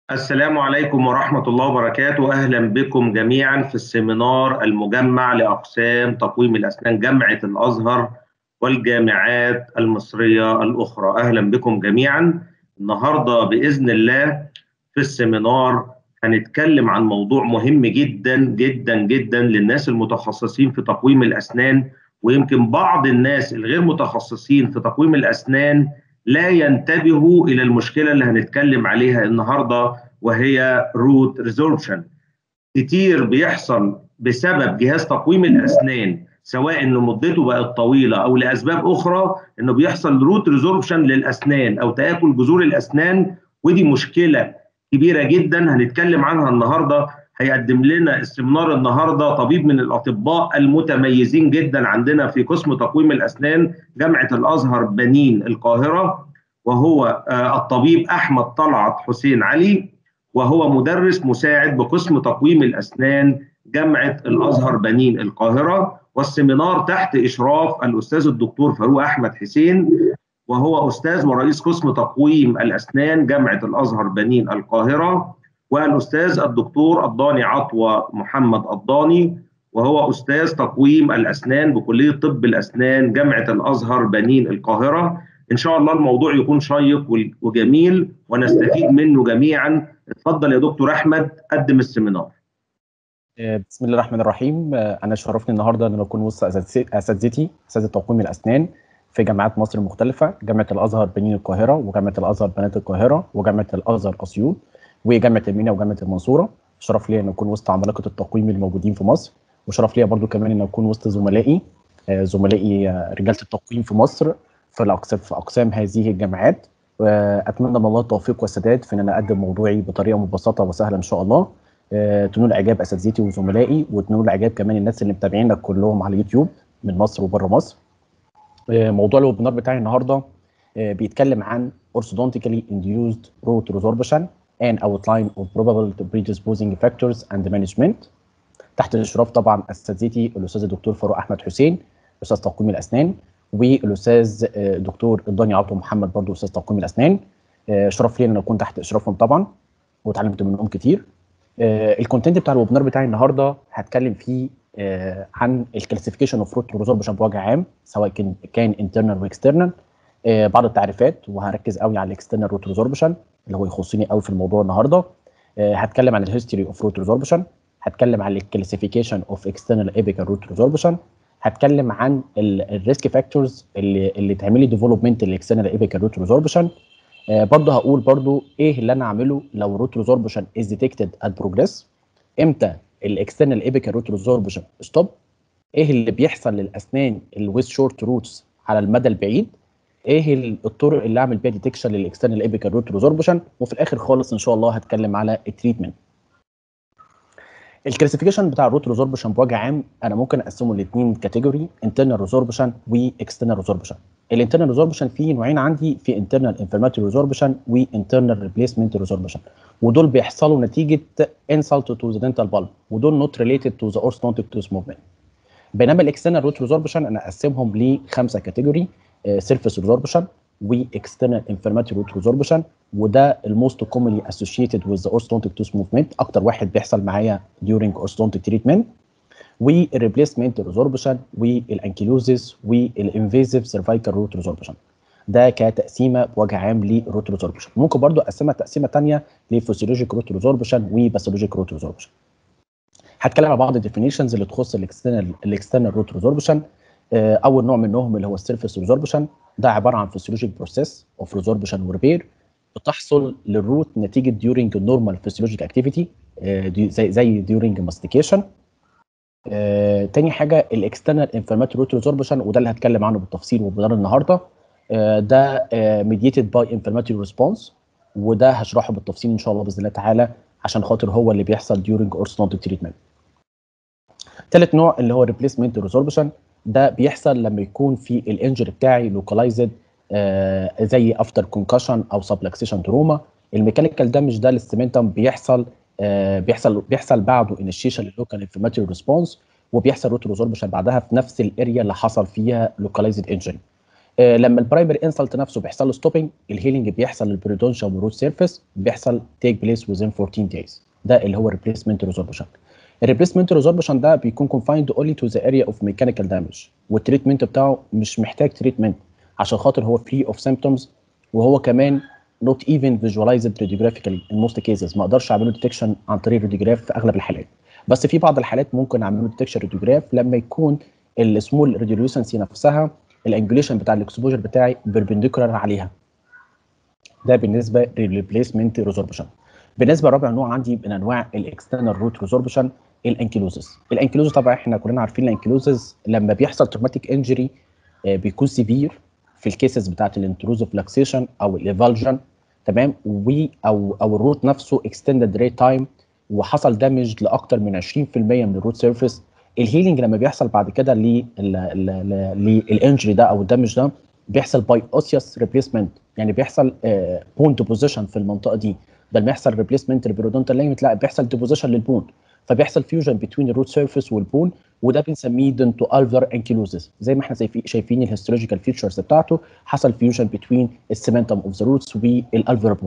السلام عليكم ورحمة الله وبركاته أهلا بكم جميعا في السيمينار المجمع لأقسام تقويم الأسنان جامعة الأزهر والجامعات المصرية الأخرى أهلا بكم جميعا النهاردة بإذن الله في السيمينار هنتكلم عن موضوع مهم جدا جدا جدا للناس المتخصصين في تقويم الأسنان ويمكن بعض الناس الغير متخصصين في تقويم الأسنان لا ينتبهوا الى المشكله اللي هنتكلم عليها النهارده وهي روت ريزوربشن كتير بيحصل بسبب جهاز تقويم الاسنان سواء انه مدته بقت طويله او لاسباب اخرى انه بيحصل روت ريزوربشن للاسنان او تاكل جذور الاسنان ودي مشكله كبيره جدا هنتكلم عنها النهارده هيقدم لنا السمنار النهارده طبيب من الاطباء المتميزين جدا عندنا في قسم تقويم الاسنان جامعه الازهر بنين القاهره وهو الطبيب احمد طلعت حسين علي وهو مدرس مساعد بقسم تقويم الاسنان جامعه الازهر بنين القاهره والسمينار تحت اشراف الاستاذ الدكتور فاروق احمد حسين وهو استاذ ورئيس قسم تقويم الاسنان جامعه الازهر بنين القاهره والاستاذ الدكتور الضاني عطوه محمد الضاني وهو استاذ تقويم الاسنان بكليه طب الاسنان جامعه الازهر بنين القاهره ان شاء الله الموضوع يكون شيق وجميل ونستفيد منه جميعا اتفضل يا دكتور احمد قدم السيمينار بسم الله الرحمن الرحيم انا شرفني النهارده ان اكون وسط اساتذتي اساتذه تقويم الاسنان في جامعات مصر المختلفه جامعه الازهر بنين القاهره وجامعه الازهر بنات القاهره وجامعه الازهر اسيوط وجامعه المنيا وجامعه المنصوره شرف لي ان اكون وسط عمالقه التقويم الموجودين في مصر وشرف لي برضو كمان ان اكون وسط زملائي زملائي رجاله التقويم في مصر في الاقسام في اقسام هذه الجامعات واتمنى من الله التوفيق والسداد في ان انا اقدم موضوعي بطريقه مبسطه وسهله ان شاء الله تنول اعجاب اساتذتي وزملائي وتنول اعجاب كمان الناس اللي متابعينك كلهم على اليوتيوب من مصر وبره مصر موضوع الويبينار بتاعي النهارده بيتكلم عن orthodontically induced root resorption and outline of probable predisposing factors and management تحت الاشراف طبعا اساتذتي الاستاذ الدكتور فاروق احمد حسين استاذ تقويم الاسنان والاستاذ دكتور الضاني عطو محمد برضو استاذ تقويم الاسنان شرف لي ان اكون تحت اشرافهم طبعا واتعلمت منهم كتير الكونتنت بتاع الويبنار بتاعي النهارده هتكلم فيه عن الكلاسيفيكيشن اوف روت ريزوربشن بوجه عام سواء كان كان انترنال واكسترنال بعض التعريفات وهركز قوي على الاكسترنال روت ريزوربشن اللي هو يخصني قوي في الموضوع النهارده هتكلم عن الهيستوري اوف روت ريزوربشن هتكلم عن الكلاسيفيكيشن اوف اكسترنال ايبيكال روت ريزوربشن هتكلم عن الريسك فاكتورز اللي اللي تعمل لي ديفلوبمنت للاكسترنال ايبيكال روت ريزوربشن برضه هقول برضه ايه اللي انا اعمله لو روت ريزوربشن از ديتكتد ات بروجريس امتى الاكسترنال ايبيكال روت ريزوربشن ستوب ايه اللي بيحصل للاسنان الويز شورت روتس على المدى البعيد ايه الطرق اللي اعمل بيها ديتكشن للاكسترنال ايبيكال روت ريزوربشن وفي الاخر خالص ان شاء الله هتكلم على التريتمنت الكلاسيفيكيشن بتاع الروت ريزوربشن بوجه عام انا ممكن اقسمه لاثنين كاتيجوري انترنال ريزوربشن واكسترنال ريزوربشن الانترنال ريزوربشن فيه نوعين عندي في انترنال انفلاماتوري ريزوربشن وانترنال ريبليسمنت ريزوربشن ودول بيحصلوا نتيجه انسلت تو ذا دنتال بالب ودول نوت ريليتد تو ذا اورثودونتيك توث موفمنت بينما الاكسترنال روت ريزوربشن انا اقسمهم لخمسه كاتيجوري سيرفيس ريزوربشن واكسترنال انفلاماتوري روت ريزوربشن وده الموست كومنلي اسوشيتد وذ ذا اورثودونتيك توث موفمنت اكتر واحد بيحصل معايا during اورثودونتيك تريتمنت والريبليسمنت ريزوربشن والانكيلوزيس والانفيزيف سيرفايكال روت ريزوربشن ده كتقسيمه بوجه عام لروت ريزوربشن ممكن برضو اقسمها تقسيمه ثانيه لفسيولوجيك روت ريزوربشن وباثولوجيك روت ريزوربشن هتكلم على بعض الديفينيشنز اللي تخص الاكسترنال الاكسترنال روت ريزوربشن اول نوع منهم اللي هو السيرفيس ريزوربشن ده عباره عن فسيولوجيك بروسيس اوف ريزوربشن وريبير بتحصل للروت نتيجه ديورنج النورمال فسيولوجيك اكتيفيتي زي زي ديورنج ماستيكيشن آه، تاني حاجه الاكسترنال انفلاماتوري روت ريزوربشن وده اللي هتكلم عنه بالتفصيل وبدار النهارده آه، ده ميديتد باي انفلاماتوري ريسبونس وده هشرحه بالتفصيل ان شاء الله باذن الله تعالى عشان خاطر هو اللي بيحصل ديورنج اورثودونتيك تريتمنت تالت نوع اللي هو ريبليسمنت ريزوربشن ده بيحصل لما يكون في الانجري بتاعي لوكالايزد آه زي افتر كونكشن او سبلكسيشن تروما الميكانيكال دامج ده للسيمنتم بيحصل آه بيحصل بيحصل بعده انيشيشن للوكال انفلاماتوري ريسبونس وبيحصل روت ريزوربشن بعدها في نفس الاريا اللي حصل فيها لوكالايزد انجري آه لما البرايمري انسلت نفسه بيحصل له ستوبنج الهيلينج بيحصل للبريدونشال والروت سيرفيس بيحصل تيك بليس وزين 14 دايز ده اللي هو ريبليسمنت ريزوربشن الريبليسمنت ريزوربشن ده بيكون confined only to the area of mechanical damage والتريتمنت بتاعه مش محتاج تريتمنت عشان خاطر هو free of symptoms وهو كمان not even visualized radiographically in most cases ما اقدرش اعمله ديتكشن عن طريق الراديوجراف في اغلب الحالات بس في بعض الحالات ممكن اعمله ديتكشن راديوجراف لما يكون السمول راديولوسنسي نفسها الانجوليشن بتاع الاكسبوجر بتاعي بيربنديكولار عليها ده بالنسبه للريبليسمنت ريزوربشن بالنسبه لرابع نوع عندي من انواع الاكسترنال روت ريزوربشن الانكيلوزس الانكيلوزس طبعا احنا كلنا عارفين الانكيلوزس لما بيحصل تروماتيك انجري بيكون سيفير في الكيسز بتاعت الانتروزيف لاكسيشن او الايفالجن تمام و او او الروت نفسه اكستندد ريت تايم وحصل دامج لاكتر من 20% من الروت سيرفيس الهيلينج لما بيحصل بعد كده للانجري ده او الدامج ده بيحصل باي اوسيوس ريبليسمنت يعني بيحصل بون ديبوزيشن في المنطقه دي بدل ما يحصل ريبليسمنت للبيرودونتال ليجمنت لا بيحصل ديبوزيشن للبون فبيحصل فيوجن بين الروت سيرفيس والبون وده بنسميه دنتو الفر انكيلوزس زي ما احنا شايفين الهيستولوجيكال فيتشرز بتاعته حصل فيوجن بين السيمنتم اوف ذا روتس والالفر بون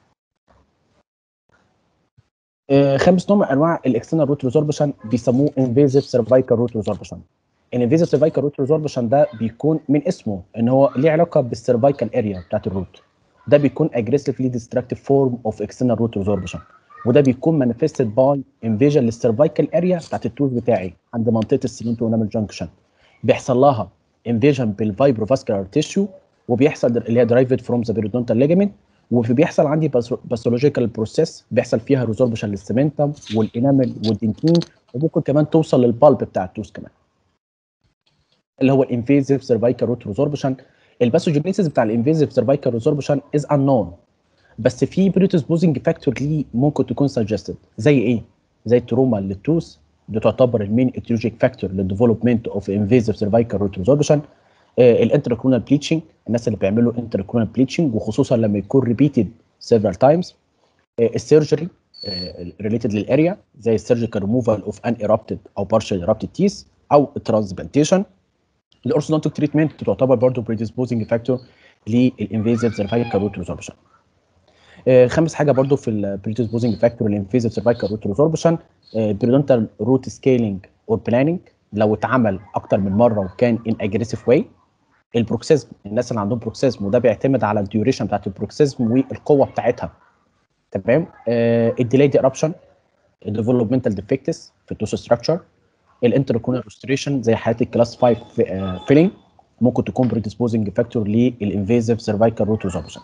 آه خامس نوع من انواع الاكسترنال روت ريزوربشن بيسموه انفيزيف سيرفايكال روت ريزوربشن الانفيزيف سيرفايكال روت ريزوربشن ده بيكون من اسمه ان هو ليه علاقه بالسيرفايكال اريا بتاعت الروت ده بيكون aggressively destructive form of external root resorption وده بيكون manifested by invasion للسيرفايكال اريا بتاعت التوث بتاعي عند منطقه السيمنتو انامل جانكشن بيحصل لها invasion بالفايبروفاسكولار تيشو وبيحصل اللي هي derived from the periodontal ligament وبيحصل عندي باثولوجيكال بروسيس بيحصل فيها ريزوربشن للسيمنتم والانامل والدنتين وممكن كمان توصل للبالب بتاع التوث كمان اللي هو الانفيزيف سيرفايكال روت ريزوربشن الباثوجينيسيس بتاع الانفيزيف سيرفايكال ريزوربشن از انون بس في بريدسبوزنج فاكتور ليه ممكن تكون سجستد زي ايه؟ زي التروما للتوث دي تعتبر المين اتيولوجيك فاكتور للديفلوبمنت اوف انفيزيف سيرفايكال روت ريزوربشن الانتركرونال بليتشنج الناس اللي بيعملوا انتركرونال بليتشنج وخصوصا لما يكون ريبيتد سيفرال تايمز السيرجري ريليتد للاريا زي السيرجيكال ريموفال اوف ان ايرابتد او بارشال ايرابتد تيس او الترانسبلانتيشن الاورثودونتيك تريتمنت تعتبر برضه بريديسبوزنج فاكتور للانفيزيف سيرفايكال روت ريزوربشن خامس حاجه برضه في البريديسبوزنج فاكتور للانفيزيف سيرفايكال روت ريزوربشن بريدونتال روت سكيلينج اور بلاننج لو اتعمل اكتر من مره وكان ان اجريسيف واي البروكسيزم الناس اللي عندهم بروكسيزم وده بيعتمد على الديوريشن بتاعت البروكسيزم والقوه بتاعتها تمام الديلايد ايربشن الديفلوبمنتال ديفكتس في التوس ستراكشر الانتركونال ريستوريشن زي حالات الكلاس 5 فيلينج ممكن تكون بريديسبوزنج فاكتور للانفيزيف سيرفايكال روت ريزوربشن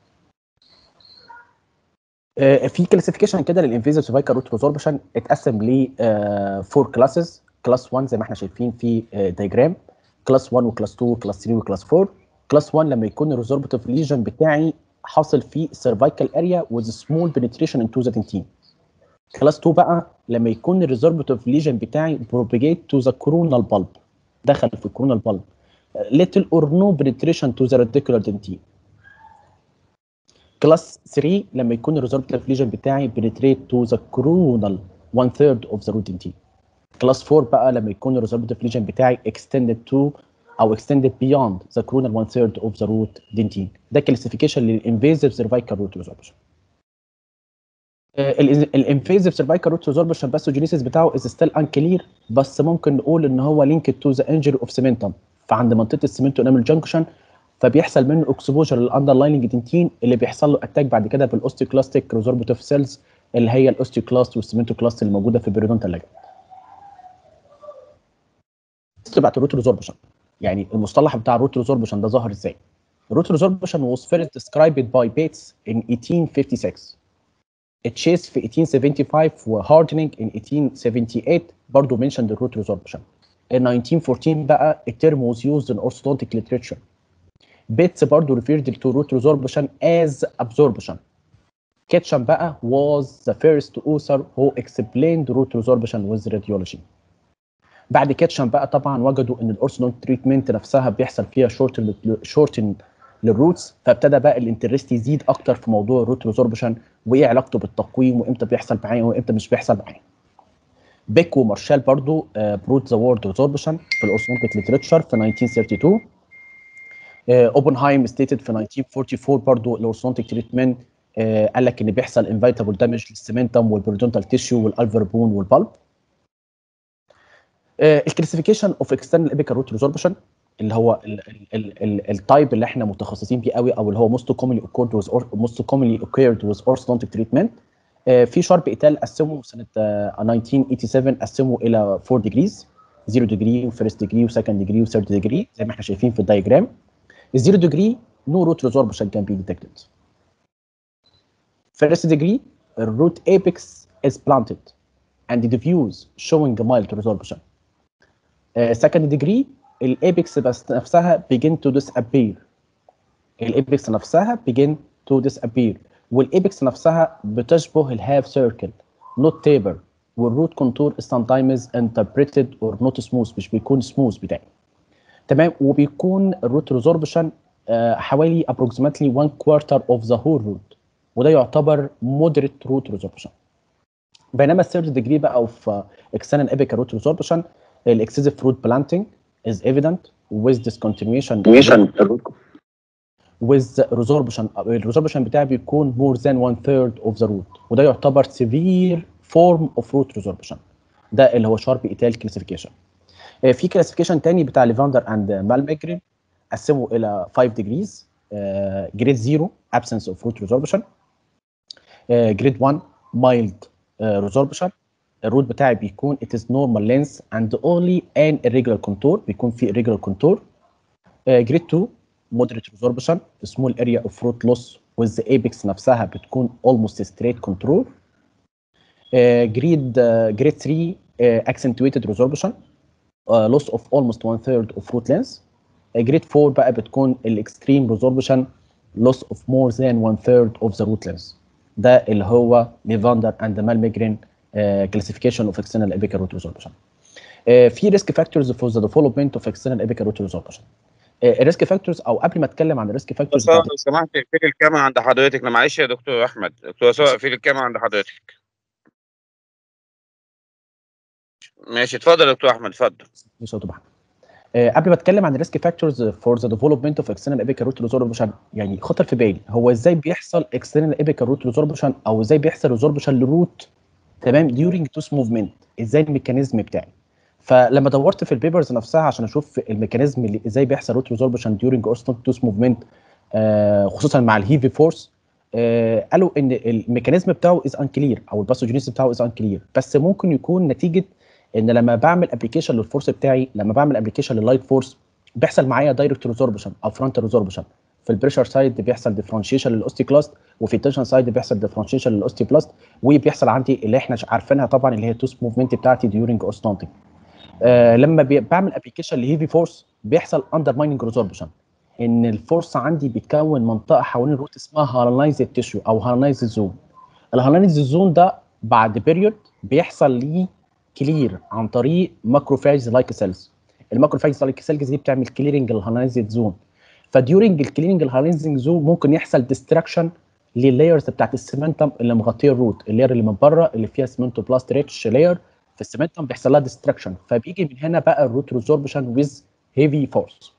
في كلاسيفيكيشن كده للانفيزيف سيرفايكال روت ريزوربشن اتقسم ل فور كلاسز كلاس 1 زي ما احنا شايفين في دايجرام كلاس 1 وكلاس 2 وكلاس 3 وكلاس 4 كلاس 1 لما يكون الريزوربتيف ليجن بتاعي حاصل فيه السيرفايكال اريا with small penetration into the dentine كلاس 2 بقى لما يكون الريزوربتيف ليجن بتاعي propagate to the coronal bulb دخل في الكورونال bulb little or no penetration to the radicular dentine كلاس 3 لما يكون الريزوربتيف ليجن بتاعي penetrate to the coronal one third of the root dentine كلاس 4 بقى لما يكون الريزوربتيف ليجن بتاعي extended to او extended beyond the coronal one third of the root dentine ده كلاسيفيكيشن للانفيزيف سيرفايكال روت ريزوربشن الانفيزيف سيرفايكال روت ريزوربشن باثوجينيسيس بتاعه از ستيل انكلير بس ممكن نقول ان هو لينكد تو ذا انجري اوف سيمنتم فعند منطقه السيمنتو انامل جانكشن فبيحصل منه اكسبوجر للاندرلايننج دنتين اللي بيحصل له اتاك بعد كده بالاوستيوكلاستيك ريزوربتيف سيلز اللي هي الاوستيوكلاست والسيمنتوكلاست اللي موجوده في البيريدونتال لاجن بتاعت الروت ريزوربشن يعني المصطلح بتاع الروت ريزوربشن ده ظهر ازاي؟ الروت ريزوربشن was first described by Bates in 1856 تشيس في 1875 وهاردنينج in 1878 برضه mentioned الروت ريزوربشن in 1914 بقى الترم was used in orthodontic literature بيتس برضه referred to root resorption as absorption كيتشن بقى was the first author who explained root resorption with radiology بعد كيتشن بقى طبعا وجدوا ان الاورثودونت تريتمنت نفسها بيحصل فيها شورت شورتن للروتس فابتدى بقى الانترست يزيد اكتر في موضوع الروت ريزوربشن وايه علاقته بالتقويم وامتى بيحصل معاه وامتى مش بيحصل معاه بيك ومارشال برضو بروت ذا وورد ريزوربشن في الاورثودونتيك ليترشر في 1932 اوبنهايم ستيتد في 1944 برضو الاورثونتيك تريتمنت قال لك ان بيحصل انفيتابل دامج للسيمنتم والبرودونتال تيشيو والالفر بون والبلب الكلاسيفيكيشن اوف اكسترنال ايبيكال روت ريزوربشن اللي هو التايب اللي احنا متخصصين فيه قوي او اللي هو most commonly occurred with or, most commonly occurred with orthodontic treatment في شارب ايتال قسموا سنه 1987 قسموا الى 4 degrees 0 degree وفيرست degree وسكند degree وثيرد degree زي ما احنا شايفين في الدايجرام الزيرو degree no root resorption can be detected first degree root apex is planted and diffuse showing mild resorption uh, second degree الايبكس بس نفسها begin to disappear الايبكس نفسها begin to disappear والايبكس نفسها بتشبه الهاف سيركل not taper والروت كونتور sometimes interpreted or not smooth مش بيكون smooth بتاعي تمام وبيكون الروت ريزوربشن حوالي approximately one quarter of the whole root وده يعتبر moderate root resorption بينما الثيرد ديجري بقى اوف external apical root resorption الاكسسيف root planting is evident with discontinuation with resorption الريزوربشن بتاعي بيكون more than one third of the root وده يعتبر severe form of root resorption ده اللي هو شارب ايتال كلاسيفيكيشن في كلاسيفيكيشن تاني بتاع ليفاندر اند مالميجرين قسموا الى 5 degrees جريد 0 absence of root resorption جريد 1 mild resorption الروت بتاعي بيكون it is normal length and only an irregular contour بيكون في irregular contour جريد 2 moderate resorption small area of root loss with the apex نفسها بتكون almost straight contour جريد جريد 3 accentuated resorption uh, loss of almost one third of root length جريد 4 بقى بتكون الاكستريم resorption loss of more than one third of the root length ده اللي هو ليفاندر اند مالميجرين classification of external apical root resorption. في ريسك فاكتورز فور ذا ديفلوبمنت اوف external apical root resorption. الريسك فاكتورز او قبل ما اتكلم عن الريسك فاكتورز لو سمحت اقفل الكاميرا عند حضرتك معلش يا دكتور احمد دكتور سواء اقفل الكاميرا عند حضرتك ماشي اتفضل يا دكتور احمد اتفضل مش طبعا قبل ما اتكلم عن الريسك فاكتورز فور ذا ديفلوبمنت اوف external apical root resorption يعني خطر في بالي هو ازاي بيحصل external apical root resorption او ازاي بيحصل resorption للروت تمام during توس موفمنت ازاي الميكانيزم بتاعي فلما دورت في البيبرز نفسها عشان اشوف الميكانيزم اللي ازاي بيحصل روت ريزوربشن during اورستون توس موفمنت خصوصا مع الهيفي فورس آه قالوا ان الميكانيزم بتاعه از انكلير او الباثوجينيس بتاعه از انكلير بس ممكن يكون نتيجه ان لما بعمل ابلكيشن للفورس بتاعي لما بعمل ابلكيشن لللايت فورس بيحصل معايا دايركت ريزوربشن او فرونت ريزوربشن في البريشر سايد بيحصل ديفرنشيشن للاوستيكلاست وفي التنشن سايد بيحصل ديفرنشيشن للاوستيبلاست وبيحصل عندي اللي احنا عارفينها طبعا اللي هي توس موفمنت بتاعتي ديورنج اوستونتنج آه لما بعمل ابلكيشن لهيفي فورس بيحصل اندر مايننج ريزوربشن ان الفورس عندي بيتكون منطقه حوالين الروت اسمها هارنايزد تيشو او هارنايزد زون الهارنايزد زون ده بعد بيريود بيحصل ليه كلير عن طريق ماكروفاج لايك سيلز الماكروفاج لايك سيلز دي بتعمل كليرنج للهارنايزد زون فديورنج الكليننج الهارنايزنج زون ممكن يحصل ديستراكشن لللايرز بتاعت السيمنتم اللي مغطيه الروت اللاير اللي من بره اللي فيها سيمنتو بلاست ريتش لاير في السيمنتم بيحصل لها ديستراكشن فبيجي من هنا بقى الروت ريزوربشن ويز هيفي فورس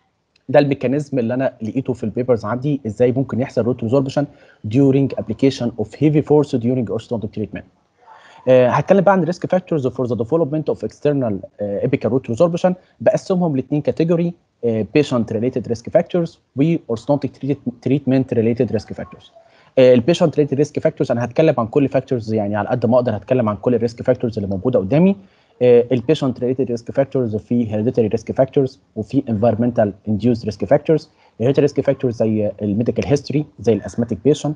ده الميكانيزم اللي انا لقيته في البيبرز عندي ازاي ممكن يحصل روت ريزوربشن during application of heavy force during orthodontic treatment آه هتكلم بقى عن الريسك فاكتورز فور ذا ديفلوبمنت اوف اكسترنال ايبيكال روت ريزوربشن بقسمهم لاثنين كاتيجوري بيشنت ريليتد ريسك فاكتورز واورثودونتيك تريتمنت ريليتد ريسك فاكتورز البيشنت ريليتد ريسك فاكتورز انا هتكلم عن كل فاكتورز يعني على قد ما اقدر هتكلم عن كل الريسك فاكتورز اللي موجوده قدامي البيشنت ريليتد ريسك فاكتورز في هيريديتري ريسك فاكتورز وفي انفيرمنتال انديوسد ريسك فاكتورز الهيريديتري ريسك فاكتورز زي الميديكال هيستوري زي الاسماتيك بيشنت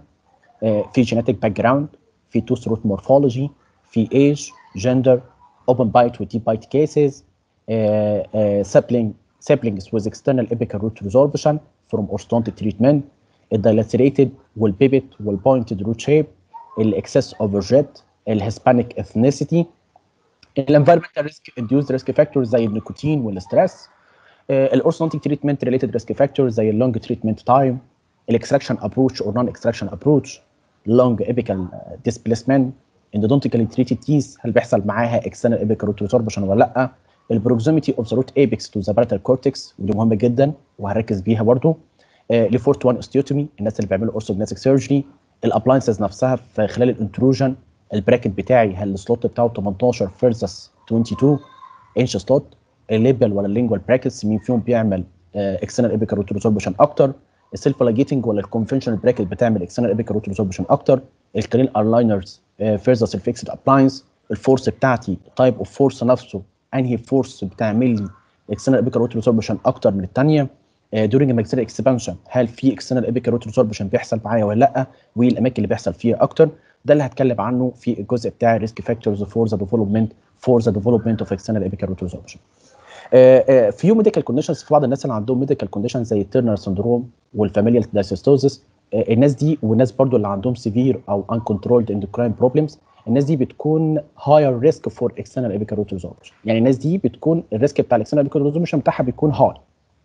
في جينيتك باك جراوند في توث روت مورفولوجي في ايج جندر open bite with deep bite cases uh, uh, sapling saplings with external apical root resorption from orthodontic treatment الدايلاتريتد والبيبت والبوينتد روت شيب الاكسس اوفرجيت الهسبانيك اثنيسيتي الانفيرمنتال ريسك انديوز ريسك فاكتورز زي النيكوتين والستريس الاورثودونتيك تريتمنت ريليتد ريسك فاكتورز زي اللونج تريتمنت تايم الاكستراكشن ابروتش اور نون اكستراكشن ابروتش لونج ابيكال ديسبيسمنت اندودونتيكالي تريتد تيز هل بيحصل معاها اكسترنال ابيكال روت ريسوربشن ولا لا البروكسيميتي اوف ذا روت ايبكس تو ذا بارتال كورتكس ودي مهمه جدا وهركز بيها برضو لفورت 1 اوستيوتومي الناس اللي بيعملوا اورثوجناتيك سيرجري الابلاينسز نفسها في خلال الانتروجن البراكت بتاعي هل السلوت بتاعه 18 فيرسس 22 انش سلوت الليبل ولا اللينجوال براكتس مين فيهم بيعمل اكسترنال ايبيكال روت ريزوربشن اكتر السيلف لاجيتنج ولا الكونفشنال براكت بتعمل اكسترنال ايبيكال روت ريزوربشن اكتر الكلين الاينرز فيرسس الفيكسد ابلاينس الفورس بتاعتي تايب اوف فورس نفسه انهي فورس بتعمل لي اكسترنال ايبيكال روت ريزوربشن اكتر من الثانيه دورينج الماكسيلر اكسبانشن هل في اكسترنال ايبيكال روت ريزوربشن بيحصل معايا ولا لا والاماكن اللي بيحصل فيها اكتر ده اللي هتكلم عنه في الجزء بتاع ريسك فاكتورز فور ذا ديفلوبمنت فور ذا ديفلوبمنت اوف اكسترنال ايبيكال روت ريزوربشن في ميديكال كونديشنز في بعض الناس اللي عندهم ميديكال كونديشنز زي التيرنر سندروم والفاميليال دايسيستوزس الناس دي والناس برضو اللي عندهم سيفير او انكنترولد اندوكراين بروبلمز الناس دي بتكون هاير ريسك فور اكسترنال ايبيكال روت ريزوربشن يعني الناس دي بتكون الريسك بتاع الاكسترنال ايبيكال ريزوربشن بتاعها بيكون هاي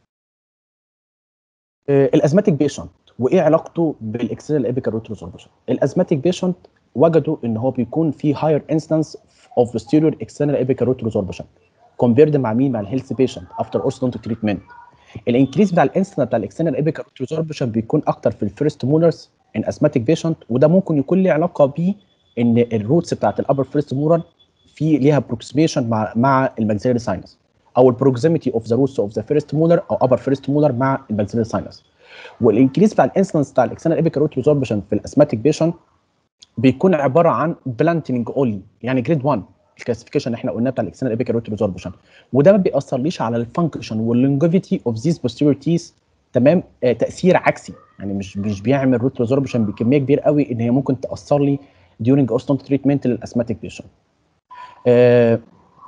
الازماتيك بيشنت وايه علاقته بالاكسترنال ايبيكال روت ريزوربشن الازماتيك بيشنت وجدوا ان هو بيكون في هاير انستنس اوف posterior external apical root resorption كومبيرد مع مين مع الهيلث بيشنت افتر اورثودونتيك تريتمنت الانكريز بتاع الانستنس بتاع الاكسترنال ايبيكال روت ريزوربشن بيكون اكتر في الفيرست مولرز ان اسماتيك بيشنت وده ممكن يكون له علاقه ب ان الروتس بتاعت الابر فيرست مولر في ليها بروكسيميشن مع مع الماكسيلري ساينس او البروكسيميتي اوف ذا روتس اوف ذا فيرست مولر او ابر فيرست مولر مع الماكسيلري ساينس والانكريز بتاع الانستنس بتاع الاكسترنال ايبيكال روت ريزوربشن في الاسماتيك بيشنت بيكون عباره عن بلانتنج اونلي يعني جريد 1 الكلاسيفيكيشن اللي احنا قلناه بتاع الاكسترنال ايبيكال روت ريزوربشن وده ما بيأثرليش على الفانكشن واللونجيفيتي اوف ذيس posterior تمام آه تاثير عكسي يعني مش مش بيعمل روت ريزوربشن بكميه كبيره قوي ان هي ممكن تاثر لي during اوستون تريتمنت للاسماتيك بيشنت آه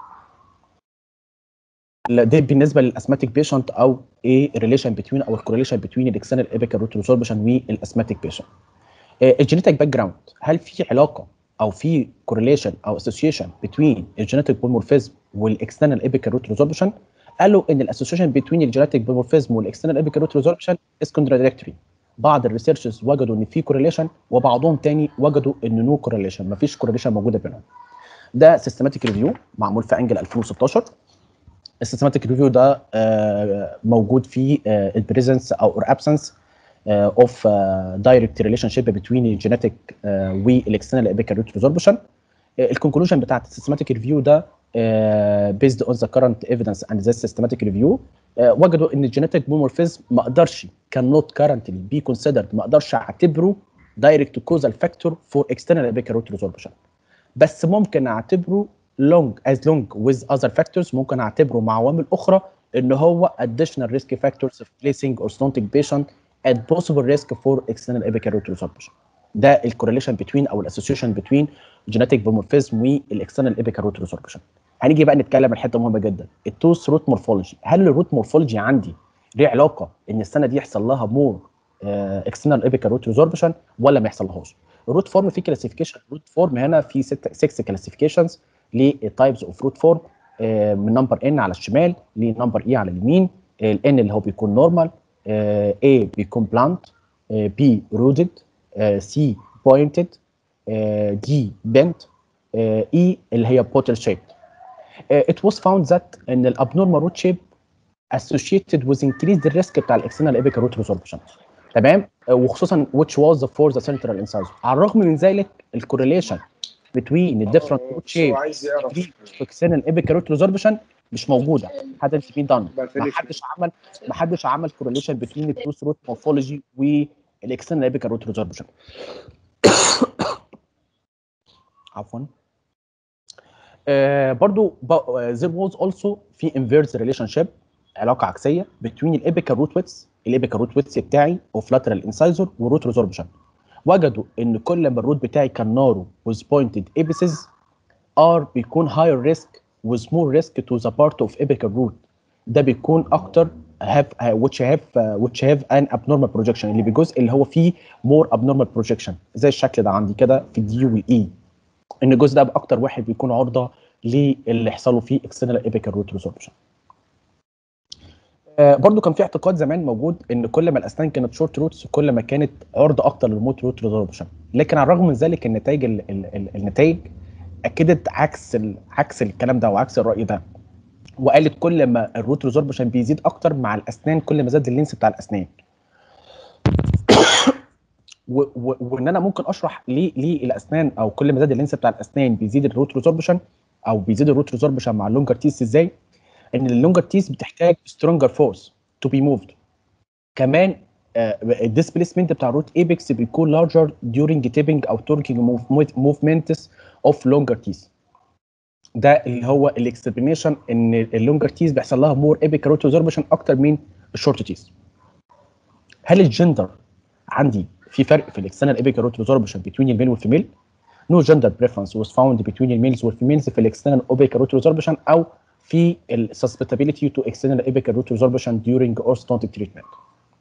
ده بالنسبه للاسماتيك بيشنت او ايه الريليشن بتوين او الكورليشن بتوين الاكسترنال ايبيكال روت ريزوربشن والاسماتيك بيشنت الجينيتك باك جراوند هل في علاقه او في كورليشن او اسوسيشن بين الجينيتك بولمورفيزم والاكسترنال ايبيكال روت ريزوربشن قالوا ان الاسوسيشن بين الجينيتك بولمورفيزم والاكسترنال ايبيكال روت ريزوربشن از كونتراديكتوري بعض الريسيرشز وجدوا ان في كورليشن وبعضهم تاني وجدوا ان نو كورليشن مفيش كورليشن موجوده بينهم ده سيستماتيك ريفيو معمول في انجل 2016 السيستماتيك ريفيو ده آه موجود فيه البريزنس او اور ابسنس اوف دايركت ريليشن شيب بتوين الجينيتك والاكسترنال ايبيكال روت ريزوربشن الكونكلوجن بتاعت السيستماتيك ريفيو ده بيزد اون ذا كرنت ايفيدنس اند ذا سيستماتيك ريفيو وجدوا ان الجينيتك بومورفيزم ما اقدرش كان نوت كارنتلي بي كونسيدرد ما اقدرش اعتبره دايركت كوزال فاكتور فور اكسترنال ايبيكال روت ريزوربشن بس ممكن اعتبره لونج از لونج ويز اذر فاكتورز ممكن اعتبره مع عوامل اخرى ان هو additional risk factors of placing orthodontic patient at possible risk for external apical root resorption ده الكورليشن بتوين او الاسوسيشن بتوين جينيتك بومورفيزم والاكسترنال ايبيكال روت ريسوربشن هنيجي بقى نتكلم عن حته مهمه جدا التوث روت مورفولوجي هل الروت مورفولوجي عندي ليه علاقه ان السنه دي يحصل لها مور اكسترنال ايبيكال روت ريسوربشن ولا ما يحصلهاش الروت فورم في كلاسيفيكيشن روت فورم هنا في 6 6 كلاسيفيكيشنز لتايبس اوف روت فورم من نمبر ان على الشمال لنمبر اي على اليمين الان اللي هو بيكون نورمال A بيكون بلانت B رودد C pointed D bent E اللي هي bottle shaped it was found that ان الابنورمال root shape associated with increased risk بتاع الاكسترنال ايبيكال root resorption تمام وخصوصا which was for the central incisor على الرغم من ذلك الكورليشن between the different root shape external apical root resorption مش موجوده hadn't been done ما حدش عمل ما حدش عمل كورليشن بين التوث روت مورفولوجي والاكسترنال ايبيكال روت ريزوربشن عفوا آه برضو there was also في inverse relationship علاقه عكسيه between الابيكال روت ويتس الابيكال روت ويتس بتاعي اوف لاترال انسايزر والروت ريزوربشن وجدوا ان كل ما الروت بتاعي كان نارو with pointed apices are بيكون higher risk with more risk to the part of apical root ده بيكون اكتر have uh, which have uh, which have an abnormal projection اللي بالجزء اللي هو فيه more abnormal projection زي الشكل ده عندي كده في الدي والاي ان الجزء ده اكتر واحد بيكون عرضه للي يحصل له فيه external apical root resorption آه برضو كان في اعتقاد زمان موجود ان كل ما الاسنان كانت شورت روتس كل ما كانت عرضه اكتر للموت روت ريزوربشن لكن على الرغم من ذلك النتائج ال ال ال النتائج اكدت عكس ال عكس الكلام ده وعكس الراي ده وقالت كل ما الروت ريزوربشن بيزيد اكتر مع الاسنان كل ما زاد اللينس بتاع الاسنان و- و- وان انا ممكن اشرح ليه ليه الاسنان او كل ما زاد اللينس بتاع الاسنان بيزيد الروت ريزوربشن او بيزيد الروت ريزوربشن مع اللونجر تيس ازاي ان اللونجر تيس بتحتاج سترونجر فورس تو بي موفد كمان الديسبيسمنت بتاع الروت ايبكس بيكون لارجر during تيبنج او توركينج موفمنتس اوف لونجر تيس ده اللي هو الاكسبلانيشن ان اللونجر تيس بيحصل لها مور ايبك روت ريزوربشن اكتر من الشورت تيس هل الجندر عندي في فرق في الاكسترنال ايبك روت ريزوربشن بين الميل والفيميل no gender preference was found between الميلز والفيميلز في الاكسترنال ايبك روت ريزوربشن او في ال susceptibility to external apical root resorption during orthodontic treatment.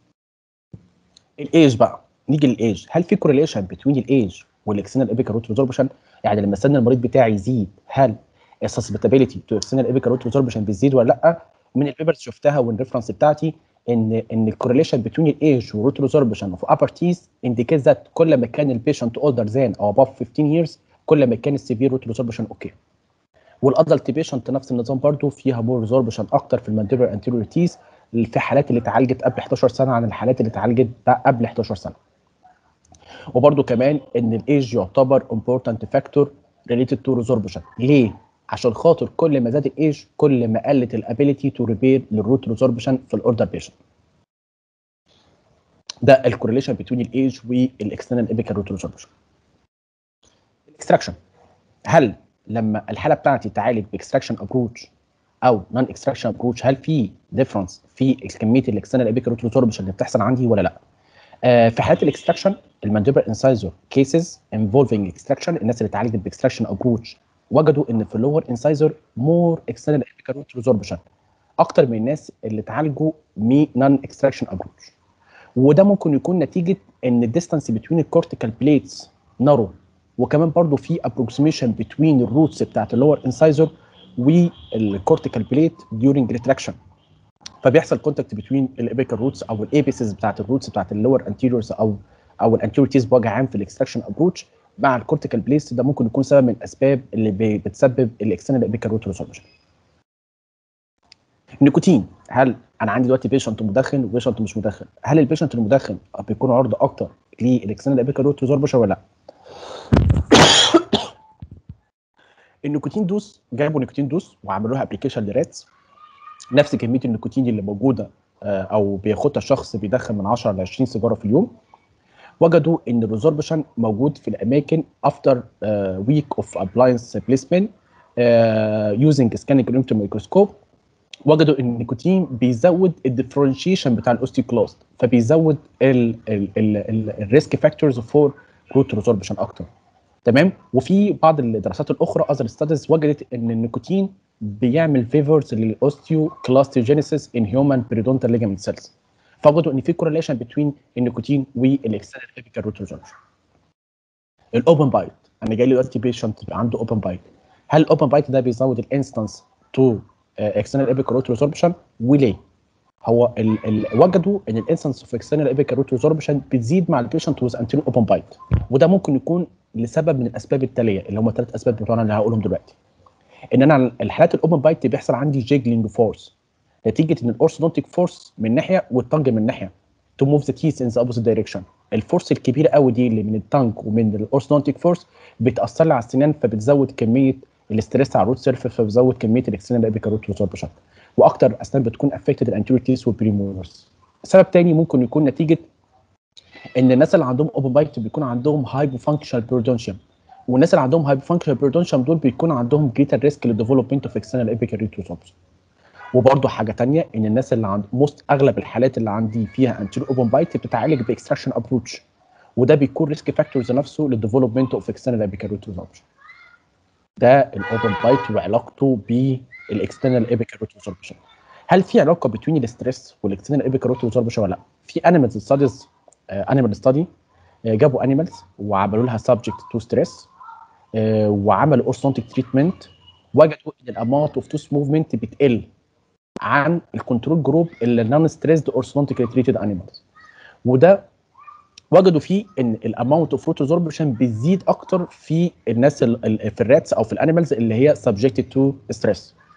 الايج بقى نيجي للايج هل في كورليشن بين الايج والاكسترنال apical root resorption يعني لما سن المريض بتاعي يزيد هل السسبتابيلتي تو external apical root resorption بتزيد ولا لا من البيبرز شفتها والريفرنس بتاعتي ان ان الكورليشن بين الايج والروت ريزوربشن اوف upper teeth indicates that كل ما كان البيشنت older than او above 15 years كل ما كان السيفير روت ريزوربشن اوكي والادلت بيشنت نفس النظام برضو فيها مور ريزوربشن اكتر في المانديبر انتيريور تيز في حالات اللي اتعالجت قبل 11 سنه عن الحالات اللي اتعالجت قبل 11 سنه وبرضو كمان ان الايج يعتبر امبورتنت فاكتور ريليتد تو ريزوربشن ليه عشان خاطر كل ما زاد الايج كل ما قلت الابيليتي تو ريبير للروت ريزوربشن في الاوردر بيشنت ده الكورليشن بين الايج والاكسترنال ايبيكال روت ريزوربشن الاكستراكشن هل لما الحاله بتاعتي تعالج باكستراكشن ابروتش او نون اكستراكشن ابروتش هل في ديفرنس في كميه الاكسترنال ايبيكال روت ريزوربشن اللي بتحصل عندي ولا لا؟ آه في حالات الاكستراكشن المانديبر انسايزر كيسز انفولفينج اكستراكشن الناس اللي اتعالجت باكستراكشن ابروتش وجدوا ان في اللور انسايزر مور اكسترنال ايبيكال روت ريزوربشن اكتر من الناس اللي اتعالجوا مي نون اكستراكشن ابروتش وده ممكن يكون نتيجه ان الديستانس بين الكورتيكال بليتس نارو وكمان برضو في ابروكسيميشن بتوين الروتس بتاعت اللور انسايزر والكورتيكال بليت ديورنج ريتراكشن فبيحصل كونتاكت بتوين الابيكال روتس او الايبيسز بتاعت الروتس بتاعت اللور انتيريورز او او الانتيريورتيز بوجه عام في الاكستراكشن ابروتش مع الكورتيكال بليس ده ممكن يكون سبب من الاسباب اللي بتسبب الاكسترنال ابيكال روت ريزوربشن النيكوتين هل انا عندي دلوقتي بيشنت مدخن وبيشنت مش مدخن هل البيشنت المدخن بيكون عرضه اكتر للاكسترنال ابيكال روت ريزوربشن ولا لا النيكوتين دوس جابوا نيكوتين دوس وعملوا لها ابلكيشن لراتس نفس كميه النيكوتين اللي موجوده او بياخدها الشخص بيدخن من 10 ل 20 سيجاره في اليوم وجدوا ان الريزوربشن موجود في الاماكن افتر ويك اوف ابلاينس بليسمنت يوزنج سكاننج ريمتو ميكروسكوب وجدوا ان النيكوتين بيزود الديفرنشيشن بتاع الاوستيوكلاست فبيزود الريسك فاكتورز فور روت ريزوربشن اكتر تمام وفي بعض الدراسات الاخرى اذر ستاديز وجدت ان النيكوتين بيعمل فيفرز للاوستيوكلاستيوجينيسيس ان هيومن بريدونتال ليجامنت سيلز فوجدوا ان في كورليشن بين النيكوتين والاكسترنال ايبيكال روت ريزوربشن الاوبن بايت انا جاي لي دلوقتي بيشنت عنده اوبن بايت هل الاوبن بايت ده بيزود الانستنس تو اكسترنال ايبيكال روت ريزوربشن وليه؟ هو ال ال وجدوا ان الانستنس اوف اكسترنال ايبيكال روت ريزوربشن بتزيد مع البيشنت ويز انتيريور اوبن بايت وده ممكن يكون لسبب من الاسباب التاليه اللي هم الثلاث اسباب بتوعنا اللي هقولهم دلوقتي ان انا الحالات الاوبن بايت بيحصل عندي جيجلينج فورس نتيجه ان الاورثودونتيك فورس من ناحيه والتنج من ناحيه تو موف ذا تيث ان ذا اوبوزيت دايركشن الفورس الكبيره قوي دي اللي من التنج ومن الاورثودونتيك فورس بتاثر لي على السنان فبتزود كميه الاستريس على الروت سيرفيس فبتزود كميه الاكسترنال ابيكال روت ريزوربشن واكتر اسنان بتكون افكتد الانتيريور تيث والبريمولرز سبب تاني ممكن يكون نتيجه ان الناس اللي عندهم اوبن بايت بيكون عندهم هايبو فانكشنال بيردونشيوم والناس اللي عندهم هايبو فانكشنال بيردونشيوم دول بيكون عندهم جريتر ريسك للديفلوبمنت اوف اكسترنال ايبيكال روت ريزوربشن وبرده حاجه ثانيه ان الناس اللي عند موست اغلب الحالات اللي عندي فيها انتيريور اوبن بايت بتتعالج باكستراكشن ابروتش وده بيكون ريسك فاكتورز نفسه للديفلوبمنت اوف اكسترنال ايبيكال روت ريزوربشن ده الاوبن بايت وعلاقته بالاكسترنال ايبيكال روت ريزوربشن هل في علاقه بين الاستريس والاكسترنال ايبيكال روت ريزوربشن ولا لا في انيمالز ستاديز انيمال ستادي جابوا انيمالز وعملوا لها سبجكت تو ستريس وعملوا اورثونتيك تريتمنت وجدوا ان الاماونت اوف توث موفمنت بتقل عن الكنترول جروب اللي نون ستريسد اورثونتيك تريتد انيمالز وده وجدوا فيه ان الاماونت اوف روت ريزوربشن بتزيد اكتر في الناس في الراتس او في الانيمالز اللي هي سبجكتد تو ستريس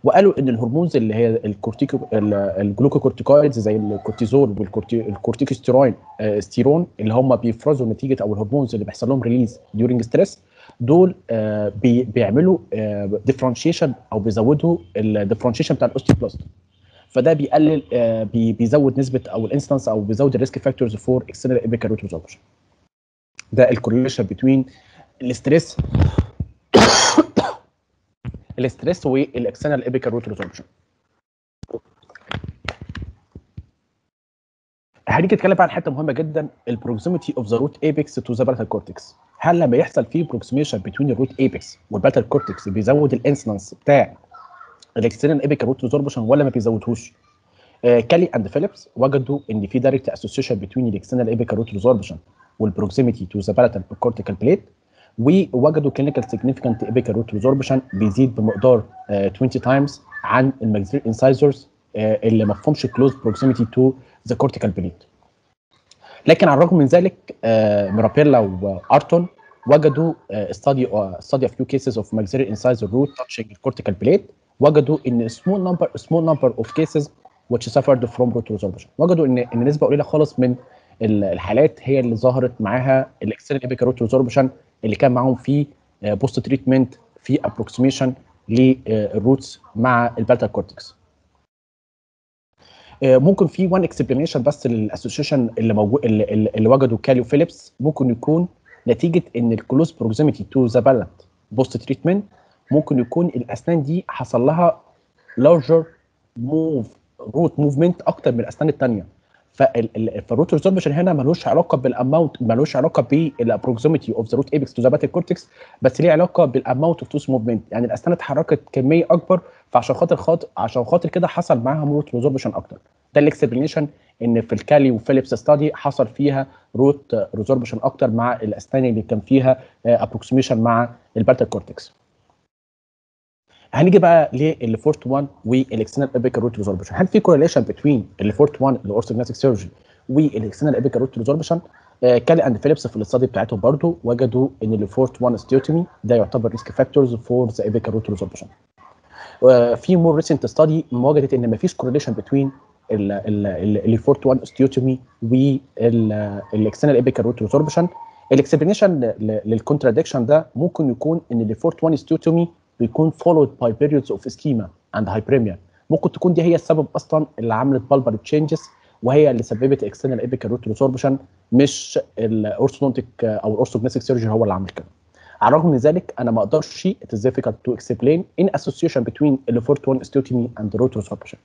وقالوا ان الهرمونز اللي هي الكورتيكو الجلوكوكورتيكويدز زي الكورتيزول والكورتيكوستيروين ستيرون اللي هم بيفرزوا نتيجه او الهرمونز اللي بيحصل لهم ريليز ديورنج ستريس دول آه بي بيعملوا ديفرنشيشن او بيزودوا الديفرنشيشن بتاع الاوستيوبلاست فده بيقلل آه بي بيزود نسبه او الانستنس او بيزود الريسك فاكتورز فور اكسترنال ايبيكال روت ريزولوشن ده الكورليشن بين الاستريس الاستريس والاكسترنال ايبيكال روت ريزولوشن هنيجي نتكلم بقى عن حته مهمه جدا البروكسيميتي اوف ذا روت ايبكس تو ذا باتال كورتكس هل لما يحصل فيه بروكسيميشن بين الروت ايبكس والباتال كورتكس بيزود الانسنس بتاع الاكسترنال ايبيكال روت ريزولوشن ولا ما بيزودهوش كالي اند فيليبس وجدوا ان في دايركت اسوسيشن بين الاكسترنال ايبيكال روت ريزولوشن والبروكسيميتي تو ذا باتال كورتيكال بليت ووجدوا كلينيكال سيجنيفيكانت ايبيكال روت ريزوربشن بيزيد بمقدار uh, 20 تايمز عن الماكسيلر انسايزرز uh, اللي ما فيهمش كلوز بروكسيميتي تو ذا كورتيكال بليت لكن على الرغم من ذلك uh, ميرابيلا وارتون وجدوا study study of few cases of maxillary incisor root touching the cortical plate وجدوا ان small number small number of cases which suffered from root resorption وجدوا ان ان نسبه قليله خالص من الحالات هي اللي ظهرت معاها الاكسترنال ايبيكال روت ريزوربشن اللي كان معاهم في بوست تريتمنت في ابروكسيميشن للروتس مع البالتال كورتكس ممكن في وان اكسبلانيشن بس للاسوشيشن اللي موجود اللي, اللي وجدوا كاليو فيليبس ممكن يكون نتيجه ان الكلوز بروكسيميتي تو ذا بالت بوست تريتمنت ممكن يكون الاسنان دي حصل لها لارجر موف روت موفمنت اكتر من الاسنان الثانيه فالروت ريزوربشن هنا ملوش علاقه بالاماونت ملوش علاقه بالابروكسيميتي اوف ذا روت ايبكس تو ذا باتل كورتكس بس ليه علاقه بالاماونت اوف توث موفمنت يعني الاسنان اتحركت كميه اكبر فعشان خاطر خاطر عشان خاطر كده حصل معاها روت ريزوربشن اكتر ده الاكسبلانيشن ان في الكالي وفيليبس ستادي حصل فيها روت ريزوربشن اكتر مع الاسنان اللي كان فيها ابروكسيميشن مع الباتل كورتكس هنيجي بقى للفورت 1 والاكسترنال ايبيكال روت ريزوربشن هل في كورليشن بين الفورت 1 الاورثوجناتيك سيرجري والاكسترنال ايبيكال روت ريزوربشن كالي اند فيليبس في الاستادي بتاعتهم برضو وجدوا ان الفورت 1 ستيوتومي ده يعتبر ريسك فاكتورز فور ذا ايبيكال روت ريزوربشن في مور ريسنت ستادي وجدت ان مفيش كورليشن بين الفورت 1 ستيوتومي والاكسترنال ايبيكال روت ريزوربشن الاكسبلانيشن للكونتراديكشن ده ممكن يكون ان الفورت 1 ستيوتومي بيكون followed by periods of ischemia and hyperemia ممكن تكون دي هي السبب اصلا اللي عملت بالبر تشينجز وهي اللي سببت اكسترنال ايبيكال روت ريسوربشن مش الاورثودونتيك او الاورثوجناتيك سيرجن هو اللي عمل كده على الرغم من ذلك انا ما اقدرش it is difficult to explain in association between the fourth one osteotomy and the root resorption.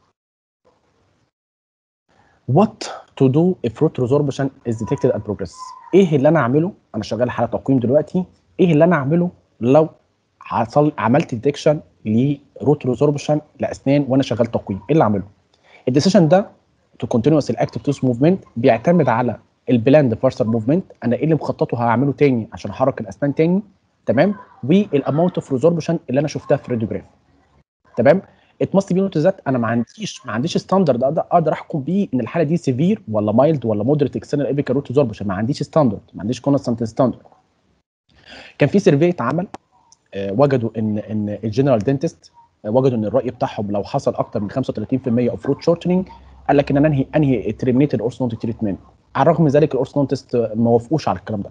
What to do if root resorption is detected and progress؟ ايه اللي انا اعمله؟ انا شغال حاله تقويم دلوقتي، ايه اللي انا اعمله لو حصل عملت ديتكشن لروت ريزوربشن لاسنان وانا شغال تقويم ايه اللي اعمله الديسيشن ده تو كونتينوس الاكتيف توث موفمنت بيعتمد على البلاند بارسر موفمنت انا ايه اللي مخططه هعمله تاني عشان احرك الاسنان تاني تمام والاماونت اوف ريزوربشن اللي انا شفتها في الراديوجراف تمام ات ماست بي نوت ذات انا ما عنديش ما عنديش ستاندرد اقدر احكم بيه ان الحاله دي سيفير ولا مايلد ولا مودريت اكسترنال ايبيكال روت ريزوربشن ما عنديش ستاندرد ما عنديش كونستانت ستاندرد كان في سيرفي اتعمل وجدوا ان ان الجنرال دنتست وجدوا ان الراي بتاعهم لو حصل اكتر من 35% اوف روت شورتنج قال لك ان انا انهي انهي تريمينيت الاورثودونتيك تريتمنت على الرغم من ذلك الاورثودونتست ما وافقوش على الكلام ده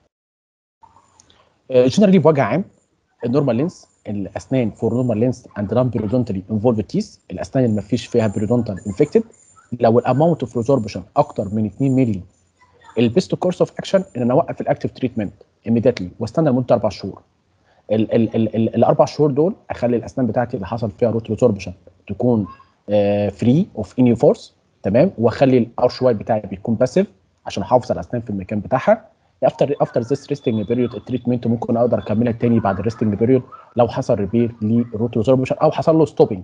جنرالي بوجه عام النورمال لينس الاسنان فور نورمال لينس اند نون بيرودونتالي انفولفد تيس الاسنان اللي ما فيش فيها بيرودونتال انفكتد لو الاماونت اوف ريزوربشن اكتر من 2 مللي البيست كورس اوف اكشن ان انا اوقف الاكتيف تريتمنت immediately واستنى لمده اربع شهور ال ال ال ال الاربع شهور دول اخلي الاسنان بتاعتي اللي حصل فيها روت ريزوربشن تكون فري اوف اني فورس تمام واخلي الارش واي بتاعي بيكون باسيف عشان احافظ على الاسنان في المكان بتاعها افتر افتر ذيس ريستنج بيريود التريتمنت ممكن اقدر اكملها تاني بعد الريستنج بيريود لو حصل ريبير للروت ريزوربشن او حصل له ستوبنج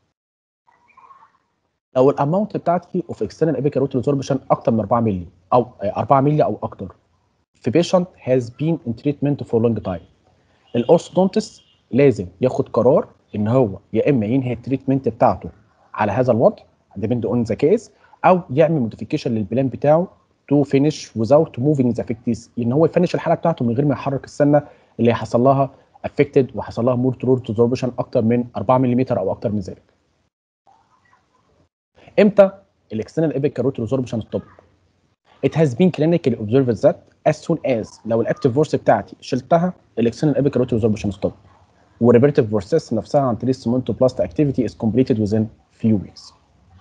لو الاماونت بتاعتي اوف اكسترنال ايبيكال روت ريزوربشن اكتر من 4 مللي او 4 مللي او اكتر في بيشنت هاز بين ان تريتمنت فور لونج تايم الاورثودونتست لازم ياخد قرار ان هو يا اما ينهي التريتمنت بتاعته على هذا الوضع ديبند اون ذا كيس او يعمل موديفيكيشن للبلان بتاعه تو فينيش without moving ذا افكتيز ان هو يفنش الحاله بتاعته من غير ما يحرك السنه اللي حصل لها افكتد وحصل لها مور روت ريزوربشن اكتر من 4 ملم او اكتر من ذلك امتى الاكسترنال ايبك روت ريزوربشن ستوب it has been clinically observed that as soon as لو الاكتيف فورس بتاعتي شلتها الاكسترنال ايبك روت ريزوربشن ستوب والريبرتيف فورسز نفسها عن طريق السيمنتوبلاست اكتيفيتي is completed within few weeks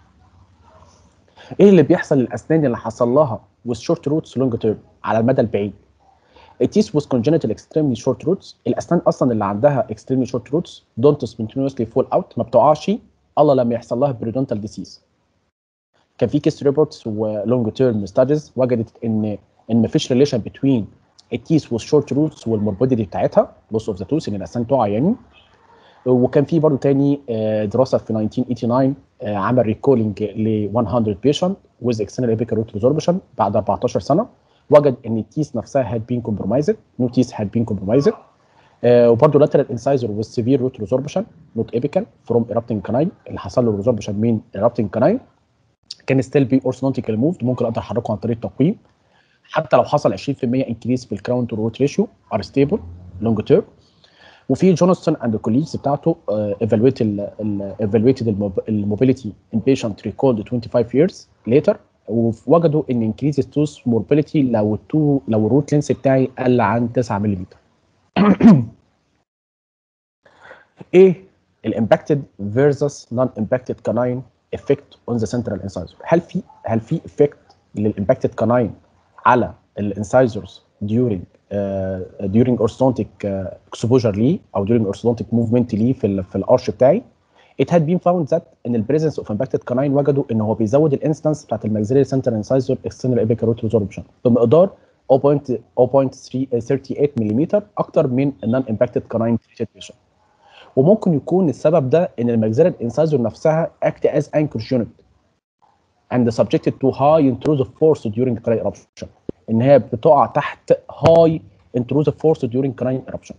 ايه اللي بيحصل للاسنان اللي حصل لها with short roots long term على المدى البعيد It is with congenital extremely short roots الاسنان اصلا اللي عندها extremely short roots don't spontaneously fall out ما بتقعش الله لما يحصل لها periodontal disease كان في كيس ريبورتس ولونج تيرم ستاديز وجدت ان ان مفيش ريليشن بتوين التيس والشورت روتس والموربيديتي بتاعتها لوس اوف ذا توث ان الاسنان تقع يعني وكان في برضه تاني دراسه في 1989 عمل ريكولينج ل 100 بيشنت ويز اكسترنال ايبيكال روت ريزوربشن بعد 14 سنه وجد ان التيس نفسها had been compromised no teeth had been compromised آه وبرضه lateral incisor with severe root resorption not apical from erupting canine اللي حصل له resorption من erupting canine كان ستيل بي اورثودونتيكال موفد ممكن اقدر احركه عن طريق التقويم حتى لو حصل 20% انكريز في الكراون تو روت ريشيو ار ستيبل لونج تيرم وفي جوناثان اند كوليجز بتاعته ايفالويت ايفالويتد الموبيليتي ان بيشنت ريكولد 25 years later ووجدوا ان انكريز توث موربيليتي لو التو لو الروت لينس بتاعي قل عن 9 ملم ايه الامباكتد فيرسس نون امباكتد كاناين افكت اون ذا سنترال انسايزر هل في هل في افكت للامباكتد كاناين على الانسايزرز during uh, during orthodontic uh, exposure ليه او during orthodontic movement ليه في ال في الارش بتاعي it had been found that ان البريزنس اوف impacted canine وجدوا ان هو بيزود الانستنس بتاعت الماكسيلري سنترال انسايزر external apical root resorption بمقدار 0.38 ملم اكتر من النون امباكتد canine treated patient وممكن يكون السبب ده ان الماكسيلري انسايزر نفسها act as anchor unit and subjected to high intrusive force during canine eruption ان هي بتقع تحت high intrusive force during canine eruption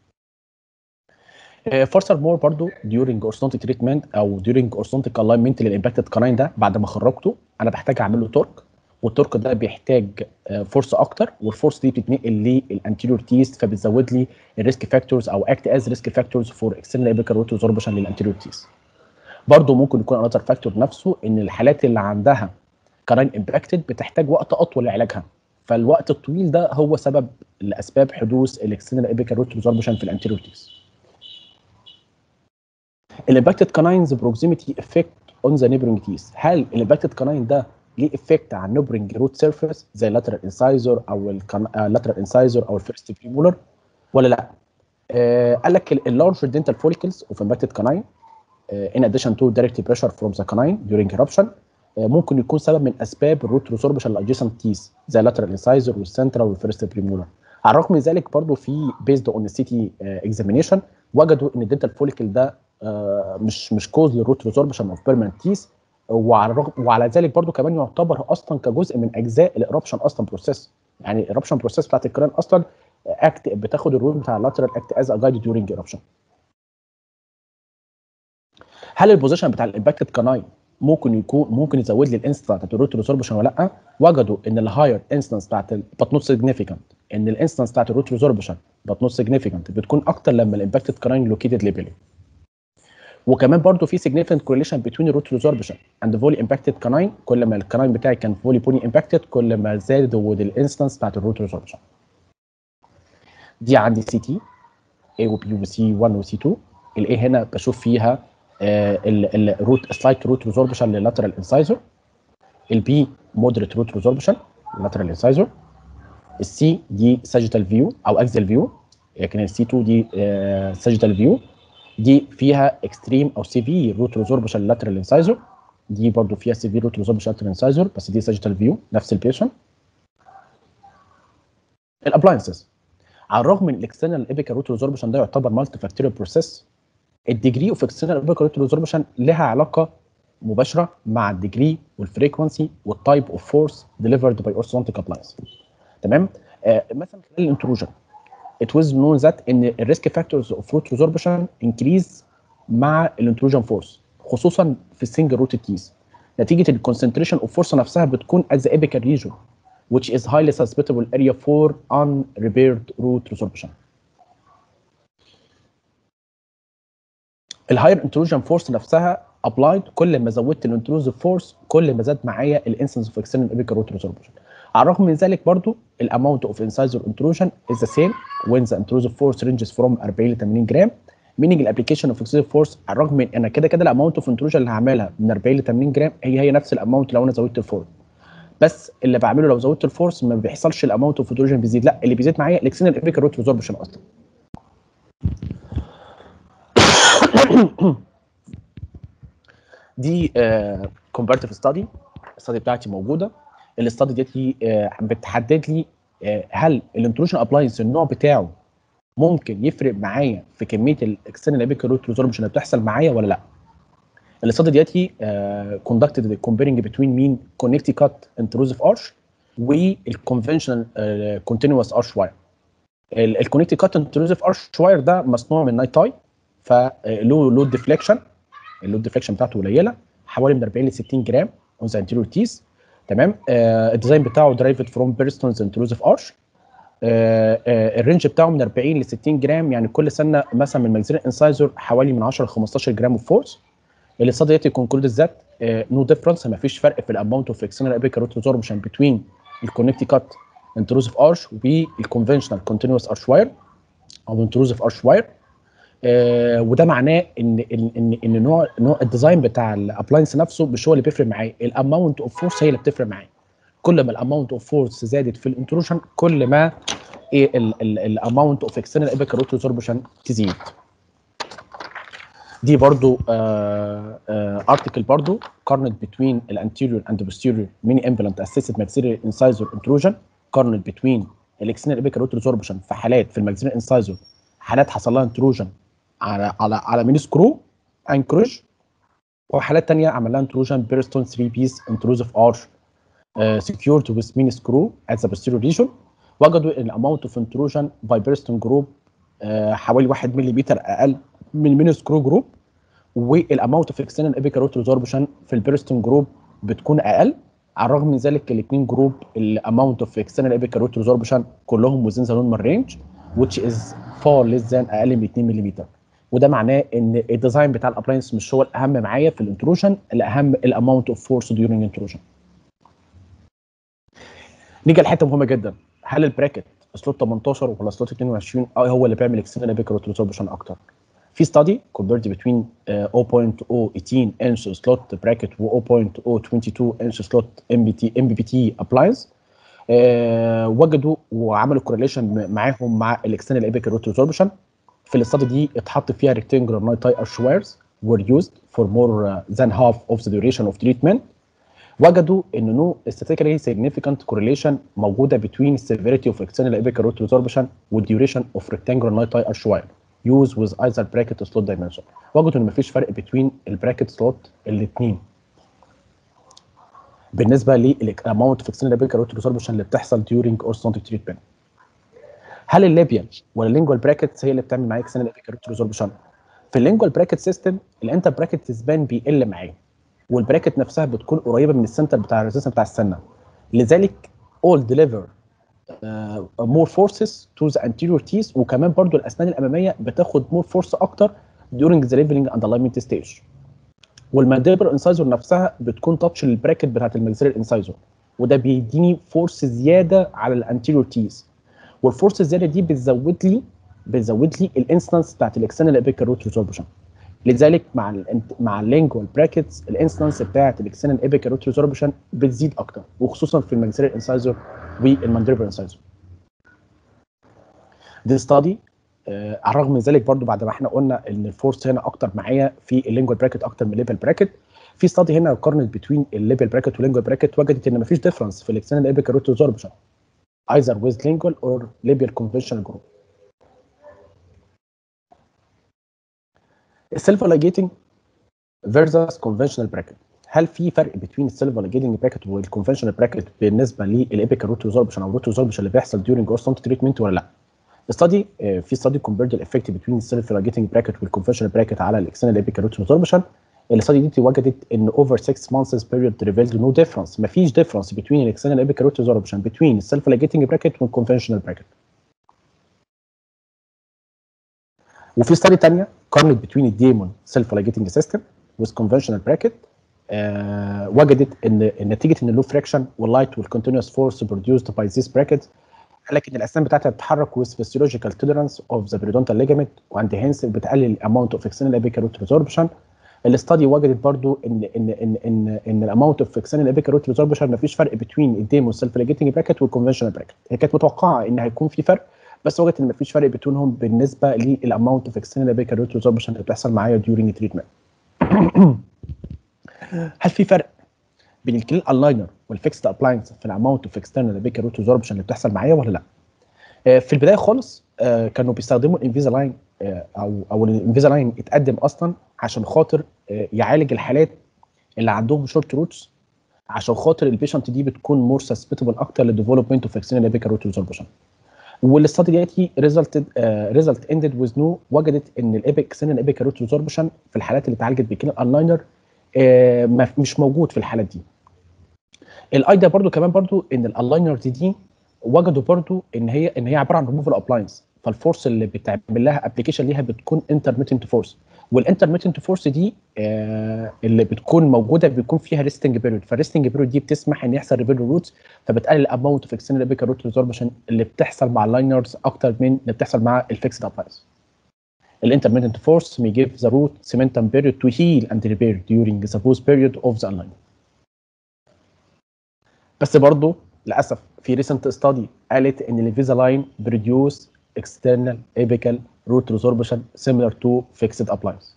فارسر مور برضو during orthodontic treatment او during orthodontic alignment للامباكتد canine ده بعد ما خرجته انا بحتاج اعمل له تورك والتورك ده بيحتاج فورس اكتر والفورس دي بتتنقل للانتيريور تيست فبتزود لي الريسك فاكتورز او اكت از ريسك فاكتورز فور اكسترنال ايبيكال روت ريزوربشن للانتيريور تيست برضه ممكن يكون انذر فاكتور نفسه ان الحالات اللي عندها كارين امباكتد بتحتاج وقت اطول لعلاجها فالوقت الطويل ده هو سبب لاسباب حدوث الاكسترنال ايبيكال روت ريزوربشن في الانتيريور تيست الامباكتد كاناينز بروكسيميتي افكت اون ذا نيبرنج تيس هل الامباكتد كاناين ده ليه افكت على النيبرنج روت سيرفيس زي اللاترال انسايزر او اللاترال انسايزر او الفيرست بريمولر ولا لا؟ آه قال لك اللارج دنتال فوليكلز اوف امباكتد كاناين in addition to direct pressure from the canine during eruption ممكن يكون سبب من اسباب الروت ريسوربشن الادجيسنت تيز زي اللاترال انسايزر والسنترال والفيرست بريمولر على الرغم من ذلك برضه في بيزد اون السي تي اكزامينيشن وجدوا ان الدنتال فوليكل ده مش مش كوز للروت ريسوربشن اوف بيرمننت تيز وعلى الرغم وعلى ذلك برضه كمان يعتبر اصلا كجزء من اجزاء الاربشن اصلا بروسيس يعني الاربشن بروسيس بتاعت الكران اصلا اكت بتاخد الرول بتاع اللاترال اكت از ا جايد ديورنج ايربشن هل البوزيشن بتاع الامباكتد كاناين ممكن يكون ممكن يزود لي الانستنس بتاعت الروت ريزوربشن ولا لا وجدوا ان الهاير انستنس بتاعت بات نوت سيجنيفيكانت ان الانستنس بتاعت الروت ريزوربشن بات نوت سيجنيفيكانت بتكون اكتر لما الامباكتد كاناين لوكيتد ليبلي وكمان برضو في significant correlation between الروت ريزوربشن اند فولي امباكتد كاناين كل ما الكاناين بتاعي كان فولي بوني امباكتد كل ما زاد الانستنس بتاعت الروت ريزوربشن دي عندي سي تي A و B و C 1 و C 2 الاي هنا بشوف فيها الروت سلايت روت ريزوربشن للاترال انسايزر البي مودريت روت ريزوربشن للاترال انسايزر السي دي ساجيتال فيو او اكزل فيو لكن السي 2 دي ساجيتال فيو دي فيها اكستريم او سيفير روت ريزوربشن للاترال انسايزر دي برضو فيها سيفير روت ريزوربشن للاترال انسايزر بس دي ساجيتال فيو نفس البيشنت الابلاينسز على الرغم من الاكسترنال ايبيكال روت ريزوربشن ده يعتبر مالتي فاكتوريال بروسيس الديجري اوف اكسترنال ايبيكال روت ريزوربشن لها علاقه مباشره مع الديجري والفريكونسي والتايب اوف فورس ديليفرد باي اورثودونتيك ابلاينس تمام آه مثلا خلال الانتروجن it was known that ان الريسك فاكتورز اوف روت ريزوربشن انكريز مع الانتروجن فورس خصوصا في السنجل روت كيز نتيجه الكونسنتريشن اوف فورس نفسها بتكون at the apical region which is highly susceptible area for unrepaired root resorption. الهاير انتروجن فورس نفسها ابلايد كل ما زودت الانتروزيف فورس كل ما زاد معايا الانسنس اوف اكسترنال ايبيكال روت ريزوربشن على الرغم من ذلك برضو الاماونت اوف انسايزر انتروجن از ذا سيم وين ذا انتروزيف فورس رينجز فروم 40 ل 80 جرام مينينج الابلكيشن اوف اكسترنال فورس على الرغم من انا كده كده الاماونت اوف انتروجن اللي هعملها من 40 ل 80 جرام هي هي نفس الاماونت لو انا زودت الفورس بس اللي بعمله لو زودت الفورس ما بيحصلش الاماونت اوف انتروجن بيزيد لا اللي بيزيد معايا الاكسترنال ايبيكال روت ريزوربشن اصلا دي كومبارتيف ستادي الستادي بتاعتي موجوده الاستادي ديت آه، بتحدد لي آه، هل الانتروجن ابلاينس النوع بتاعه ممكن يفرق معايا في كميه الاكسترنال ايبيكال روت ريزوربشن اللي بتحصل معايا ولا لا الاستادي ديت كوندكتد كومبيرنج بتوين مين كونكتيكات انتروزيف ارش والكونفشنال كونتينوس ارش واير الكونكتيكات انتروزيف ارش واير ده مصنوع من نايت تاي فله لود ديفليكشن اللود ديفليكشن بتاعته قليله حوالي من 40 ل 60 جرام اون ذا انتيريور تيس تمام آه الديزاين بتاعه درايفد فروم بيرستونز انتروزيف ارش الرينج بتاعه من 40 ل 60 جرام يعني كل سنه مثلا من الماجزين انسايزر حوالي من 10 ل 15 جرام اوف فورس الاستادي ديت كونكلود ذات نو ديفرنس ما فيش فرق في الاماونت اوف اكسترنال ابيكال روت ريزوربشن بتوين الكونكتيكات انتروزيف ارش والكونفشنال كونتينوس ارش واير او انتروزيف ارش واير آه وده معناه ان ان ان نوع نوع الديزاين بتاع الابلاينس نفسه مش هو اللي بيفرق معايا الاماونت اوف فورس هي اللي بتفرق معايا كل ما الاماونت اوف فورس زادت في الانتروجن كل ما ايه الاماونت اوف اكسترنال ايبيكال روت ريزوربشن تزيد دي برضو ارتكل برضو قارنت بتوين الانتيريور اند posterior ميني امبلانت اسيستد ماكسيلري انسايزر انتروجن قارنت بتوين الاكسترنال ايبيكال روت ريزوربشن في حالات في الماكسيلري انسايزر حالات حصل لها انتروجن على على على ميني سكرو انكروج وحالات ثانيه عمل لها انتروجن بيرستون 3 بيس انتروزيف ارش سكيورد ويز ميني سكرو ات ذا posterior region وجدوا ان الاماونت اوف انتروجن باي بيرستون جروب حوالي 1 ملم اقل من ميني سكرو جروب والاماونت اوف اكسترنال ايبيكال روت ريزوربشن في البيرستون جروب بتكون اقل على الرغم من ذلك الاثنين جروب الاماونت اوف اكسترنال ايبيكال روت ريزوربشن كلهم وزن ذا نورمال رينج which is far less than اقل من 2 ملم وده معناه ان الديزاين بتاع الابلاينس مش هو الاهم معايا في الانتروجن الاهم الاماونت اوف فورس ديورنج انتروجن نيجي لحته مهمه جدا هل البراكت سلوت 18 ولا سلوت 22 اه هو اللي بيعمل اكسترنال ايبيكال روت ريزوربشن اكتر في study compared between uh, 0.018 inch slot bracket و 0.022 inch slot MBT MBPT appliance uh, وجدوا وعملوا correlation معاهم مع الاكسترنال ايبيكال روت ريزوربشن في الاستادي دي اتحط فيها rectangular night tie archwares were used for more uh, than half of the duration of treatment وجدوا ان no statistically significant correlation موجوده between severity of external apical root resorption والduration of rectangular night tie archwire use with either bracket or slot dimension وجدوا ان مفيش فرق between البراكت سلوت الاثنين بالنسبه للاماونت اوف external apical root resorption اللي بتحصل during orthodontic treatment هل الليبيان ولا اللينجوال براكتس هي اللي بتعمل معايا external apical root resorption في اللينجوال براكت سيستم الانتر براكت سبان بيقل معايا والبراكت نفسها بتكون قريبه من السنتر بتاع الريزيستنس بتاع السنه لذلك all deliver uh, more forces to the anterior teeth وكمان برضو الاسنان الاماميه بتاخد more force اكتر during the leveling and alignment stage والمانديبل انسايزور نفسها بتكون تاتش للبراكت بتاعت الماكسيلر انسايزور وده بيديني فورس زياده على الانتيريور تيز والفورس الزياده دي بتزود لي بتزود لي الانستنس بتاعت الاكسترنال ابيكال روت ريزوربشن لذلك مع ال مع اللينجوال براكتس الانستنس بتاعت الاكسترنال ابيكال روت ريزوربشن بتزيد اكتر وخصوصا في الماكسيلر انسايزور والمانديبل انسايزور دي ستادي آه على الرغم من ذلك برضو بعد ما احنا قلنا ان الفورس هنا اكتر معايا في اللينجوال براكت اكتر من الليبل براكت في ستادي هنا قارنت بين الليبل براكت واللينجوال براكت وجدت ان مفيش ديفرنس في الاكسترنال ابيكال روت ريزوربشن either with lingual or labial conventional group السيلف ligating versus conventional bracket هل في فرق بين السيلف ligating bracket والconventional bracket بالنسبه للابيكال روت ريزوربشن او روت ريزوربشن اللي بيحصل during orthodontic treatment ولا لا؟ استادي في استادي compared الافكت بين السيلف ligating bracket والconventional bracket على الاكسترنال ابيكال روت ريزوربشن الاستادي دي وجدت ان over 6 months period revealed no difference مفيش difference between الاكسترنال apical root resorption between السيلف ligating bracket والconventional bracket وفي ستادي ثانيه قارنت بين الديمون سيلف لايجيتنج سيستم with conventional bracket آه وجدت ان نتيجه ان اللو فريكشن واللايت والكونتينوس فورس produced by this bracket قال لك ان الاسنان بتاعتها بتتحرك with physiological tolerance of the periodontal ligament and hence بتقلل الاماونت اوف external apical root resorption الاستادي وجدت برضو ان ان ان ان ان الاماونت اوف external apical root resorption ما فيش فرق بين الديمو سيلف لايجيتنج براكت والكونفشنال براكت هي كانت متوقعه ان هيكون في فرق بس وجدت ان ما فيش فرق بينهم بالنسبه للاماونت اوف external apical root resorption اللي بتحصل معايا during treatment هل في فرق بين الكلين الاينر والفيكسد ابلاينس في الاماونت اوف اكسترنال بيكر روت ريزوربشن اللي بتحصل معايا ولا لا؟ آه في البدايه خالص آه كانوا بيستخدموا الانفيزالاين آه او او الانفيزالاين اتقدم اصلا عشان خاطر يعالج الحالات اللي عندهم شورت روتس عشان خاطر البيشنت دي بتكون مور سسبيتبل اكتر للديفلوبمنت اوف اكسترنال بيكر روت ريزوربشن والاستادي دياتي ريزلت ريزلت اندد ويز نو وجدت ان الابيك اكسترنال ابيك روت ريزوربشن في الحالات اللي اتعالجت بالكلين الاينر مش موجود في الحالات دي الايديا برضو كمان برضو ان الالاينر دي دي وجدوا برضو ان هي ان هي عباره عن ريموفال ابلاينس فالفورس اللي بتعمل لها ابلكيشن ليها بتكون انترميتنت فورس والانترميتنت فورس دي آه اللي بتكون موجوده بيكون فيها ريستنج بيريود فالريستنج بيريود دي بتسمح ان يحصل ريفيل روتس فبتقلل الاماونت اوف اكسترنال بيكر روت ريزوربشن اللي بتحصل مع اللاينرز اكتر من اللي بتحصل مع الفيكسد ابلاينس الانترميتنت فورس may give the root cementum period to heal and repair during the post period of the alignment بس برضه للاسف في ريسنت ستادي قالت ان الانفيزالاين بروديوس external apical root resorption similar to fixed appliance.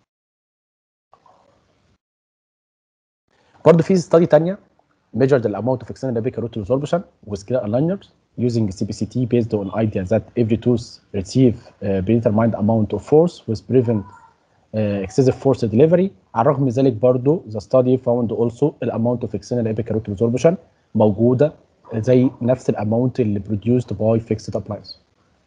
برضه في ستادي ثانيه measured the amount of external apical root resorption with clear aligners using CBCT based on idea that every tooth receive uh, predetermined amount of force with prevent uh, excessive force delivery على الرغم من ذلك برضه the study found also the amount of external apical root resorption موجوده زي نفس الاماونت اللي produced by fixed appliance.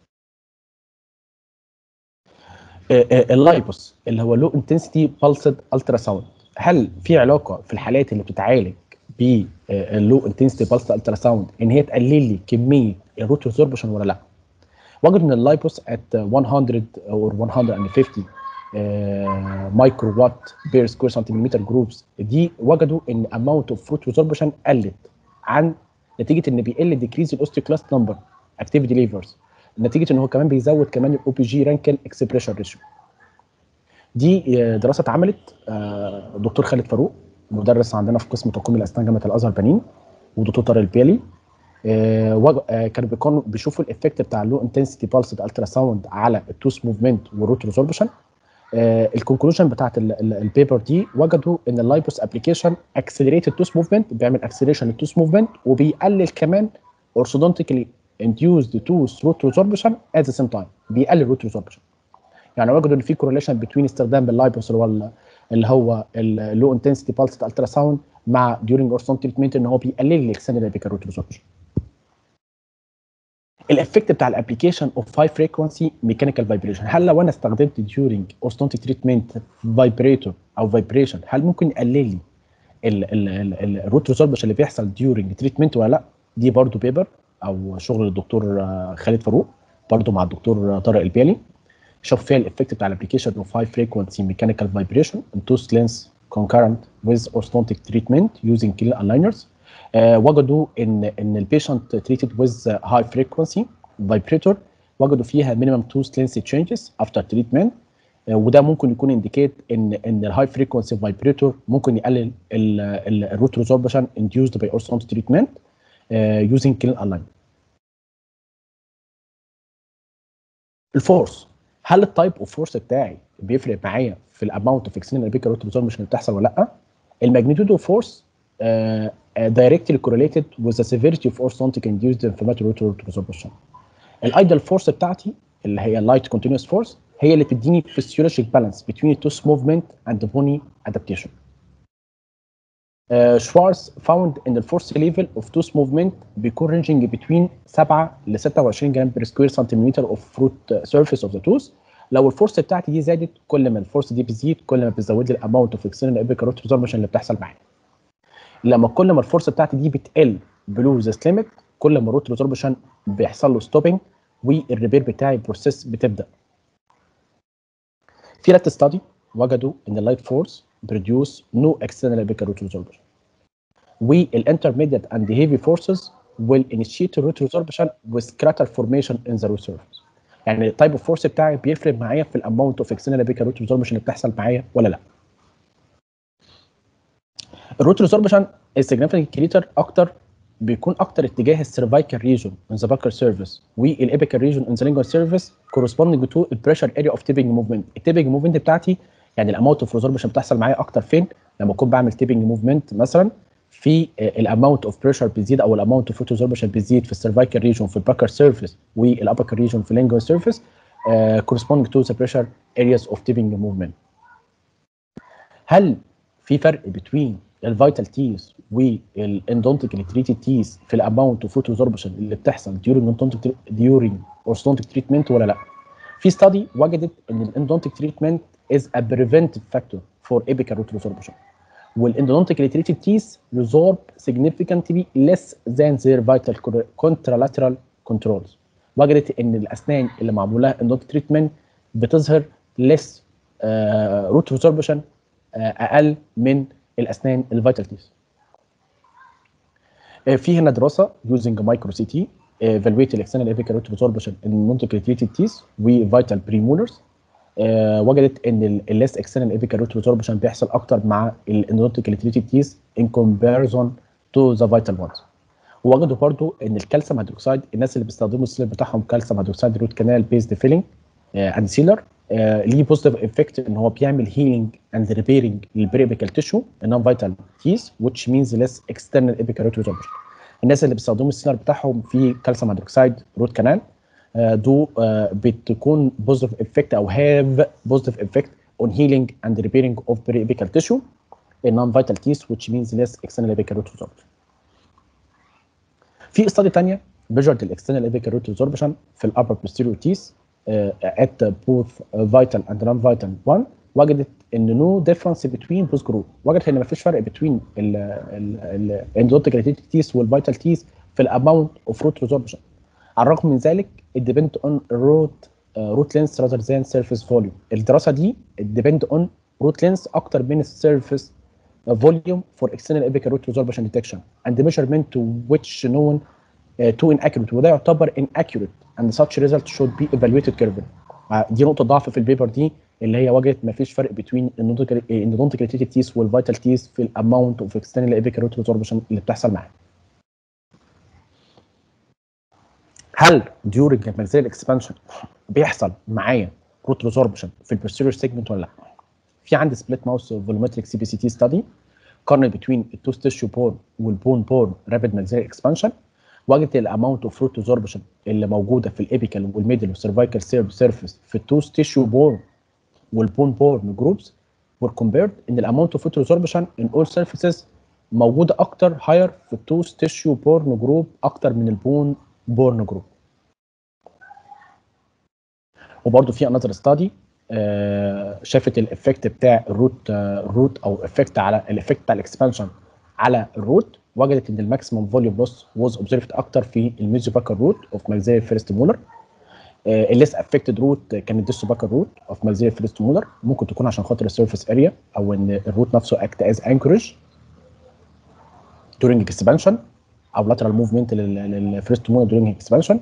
اللايبوس اللي هو لو انتنسيتي بالسد الترا ساوند هل في علاقه في الحالات اللي بتتعالج باللو انتنسيتي بالسد الترا ساوند ان هي تقلل لي كميه الروت ريزوربشن ولا لا؟ وجدوا ان اللايبوس ات 100 او 150 مايكرو وات بير سكوير سنتيمتر جروبس دي وجدوا ان اماونت اوف روت ريزوربشن قلت عن نتيجه ان بيقل ديكريز الاوستيوكلاست نمبر اكتيفيتي ليفرز نتيجه ان هو كمان بيزود كمان الاو بي جي رانكل اكسبريشن ريشيو دي دراسه اتعملت دكتور خالد فاروق مدرس عندنا في قسم تقويم الاسنان جامعه الازهر بنين ودكتور طارق البيلي كانوا بيكونوا بيشوفوا الايفكت بتاع اللو انتنسيتي بالسد الترا ساوند على التوث موفمنت والروت ريزوربشن الكونكلوجن بتاعت البيبر دي وجدوا ان اللايبوس ابلكيشن اكسلريت التوث موفمنت بيعمل اكسلريشن للتوث موفمنت وبيقلل كمان اورثودونتيكلي induced tooth root resorption at the same time بيقلل root resorption يعني وجدوا ان في كورليشن بين استخدام اللايبوس اللي هو اللي هو اللو انتنسيتي بالسد الترا ساوند مع during اورثون تريتمنت ان هو بيقلل لي اكستندد ابيكال روت ريزوربشن الافكت بتاع الابلكيشن اوف هاي فريكونسي ميكانيكال فايبريشن هل لو انا استخدمت during اورثونتيك تريتمنت فايبريتور او فايبريشن هل ممكن يقلل لي الروت ريزوربشن اللي بيحصل during تريتمنت ولا لا دي برضو بيبر او شغل الدكتور خالد فاروق برضو مع الدكتور طارق البيلي شاف فيها الافكت بتاع الابلكيشن اوف هاي فريكونسي ميكانيكال فايبريشن ان توث لينس concurrent with orthodontic treatment using clear aligners آه وجدوا ان ان البيشنت treated with high frequency vibrator وجدوا فيها minimum tooth length changes after treatment آه وده ممكن يكون انديكيت ان ان الهاي فريكونسي فايبريتور ممكن يقلل الروت ريزوربشن induced by orthodontic treatment uh, using clean alignment. الفورس هل التايب اوف فورس بتاعي بيفرق معايا في الاماونت اوف اكسترنال بيكر روت ريزوربشن اللي بتحصل ولا لا؟ الماجنتيود اوف فورس directly correlated with the severity of orthodontic induced inflammatory root resorption. الايدل فورس بتاعتي اللي هي اللايت كونتينوس فورس هي اللي بتديني physiologic balance between the tooth movement and the bony adaptation. شوارز فاوند ان الفورس ليفل اوف توث موفمنت بيكون رينجنج بين 7 ل 26 جرام بير سكوير سنتيمتر اوف فروت سيرفيس اوف ذا توث لو الفورس بتاعتي دي زادت كل ما الفورس دي بتزيد كل ما بتزود لي الاماونت اوف اكسترنال ابيكال روت ريزوربشن اللي بتحصل معايا لما كل ما الفورس بتاعتي دي بتقل بلو ذا ليميت كل ما الروت ريزوربشن بيحصل له ستوبنج والريبير بتاعي بروسيس بتبدا في رات ستادي وجدوا ان اللايت فورس بروديوس نو اكسترنال ابيكال روت ريزوربشن والانترميديت اند هيفي فورسز will initiate root resorption with crater formation in the root surface يعني التايب اوف فورس بتاعي بيفرق معايا في الاماونت اوف اكسترنال ابيكال روت ريزوربشن اللي بتحصل معايا ولا لا الروت ريزوربشن السيجنفيكانت كريتر اكتر بيكون اكتر اتجاه السيرفايكال ريجون ان ذا باكر سيرفيس والابيكال ريجون ان ذا لينجوال سيرفيس كورسبوندنج تو البريشر اريا اوف تيبنج موفمنت التيبنج موفمنت بتاعتي يعني الاماونت اوف ريزوربشن بتحصل معايا اكتر فين لما اكون بعمل تيبنج موفمنت مثلا في الاماونت اوف بريشر بيزيد او الاماونت اوف ريزوربشن بيزيد في السيرفايكال ريجون في الباكر سيرفيس والابيكال ريجون في اللينجوال سيرفيس كورسبوندنج تو ذا بريشر ارياز اوف تيبنج موفمنت هل في فرق بين الفيتال تيز والاندونتيكلي تريتد تيز في الاماونت اوف روت ريزوربشن اللي بتحصل ديورنج ديورنج اورثودونتيك تريتمنت ولا لا؟ في ستادي وجدت ان الاندونتيك تريتمنت از ا بريفنتيف فاكتور فور ايبيكال روت ريزوربشن والاندونتيكلي تريتد تيز resorb significantly less than their vital contralateral controls وجدت ان الاسنان اللي معمول لها اندونتيك تريتمنت بتظهر less روت ريزوربشن اقل من الاسنان الفيتال تيز في هنا دراسه يوزنج مايكرو سي تي evaluate الاكسترنال ايبيكال روت ريزوربشن in non-created teeth وفيتال بريمولرز وجدت ان الليس اكسترنال ايبيكال روت ريزوربشن بيحصل اكتر مع الاندونتيكال تيز ان كومباريزون تو ذا فيتال ones ووجدوا برضو ان الكالسيوم هيدروكسيد الناس اللي بيستخدموا السيلر بتاعهم كالسيوم هيدروكسيد روت كانال بيزد فيلينج اند سيلر ليه بوزيتيف افكت ان هو بيعمل هيلينج اند ريبيرنج للبريبيكال تيشو النون فيتال تيز which means less external epical root resorption الناس اللي بيستخدموا السيلر بتاعهم في كالسيوم هيدروكسيد روت كانال دو بتكون بوزيتيف افكت او هاف بوزيتيف افكت on healing and repairing of periapical tissue in non-vital teeth which means less external apical root resorption. في استادي ثانيه measured الاكسترنال apical root resorption في الابر posterior teeth uh, at both vital and non-vital one وجدت ان no difference between both group وجدت ان مفيش فرق between الاندونتيكال teeth والفيتال teeth في الاماونت اوف root resorption على الرغم من ذلك it depend on root uh, root length rather than surface volume الدراسه دي depend on root length اكتر من السيرفيس volume for external apical root resorption detection and the measurement to which known uh, to inaccurate وده يعتبر inaccurate and such result should be evaluated carefully دي نقطه ضعف في البيبر دي اللي هي وجدت ما فيش فرق بين النودونتيكال تيس والفيتال تيس في الاماونت اوف اكسترنال ايبيكال روت ريزوربشن اللي بتحصل معاها. هل ديورنج الماكسيلر اكسبانشن بيحصل معايا روت ريزوربشن في البوستيريور سيجمنت ولا لا؟ في عندي سبليت ماوس فولومتريك سي بي سي تي ستادي قارن بين التوست تيشو بورن والبون بورن رابيد ماكسيلر اكسبانشن وجدت الاماونت اوف روت ريزوربشن اللي موجوده في الابيكال والميدل والسيرفايكال سيرفيس في التوست تيشو بورن والبون بورن جروبس were compared ان الاماونت اوف روت ريزوربشن ان اول سيرفيسز موجوده اكتر هاير في التوست تيشو بورن جروب اكتر من البون بورن جروب وبرده في انذر ستادي شافت الافكت بتاع الروت الروت او افكت على الافكت بتاع الاكسبانشن على الروت وجدت ان الماكسيمم فوليوم لوس واز اوبزرفد اكتر في الميزو باكر روت اوف ماكزيلر فيرست مولر الليس افكتد روت كان الديستو باكر روت اوف ماكزيلر فيرست مولر ممكن تكون عشان خاطر السيرفيس اريا او ان الروت نفسه اكت از انكورج during expansion او lateral movement للفيرست مولر during expansion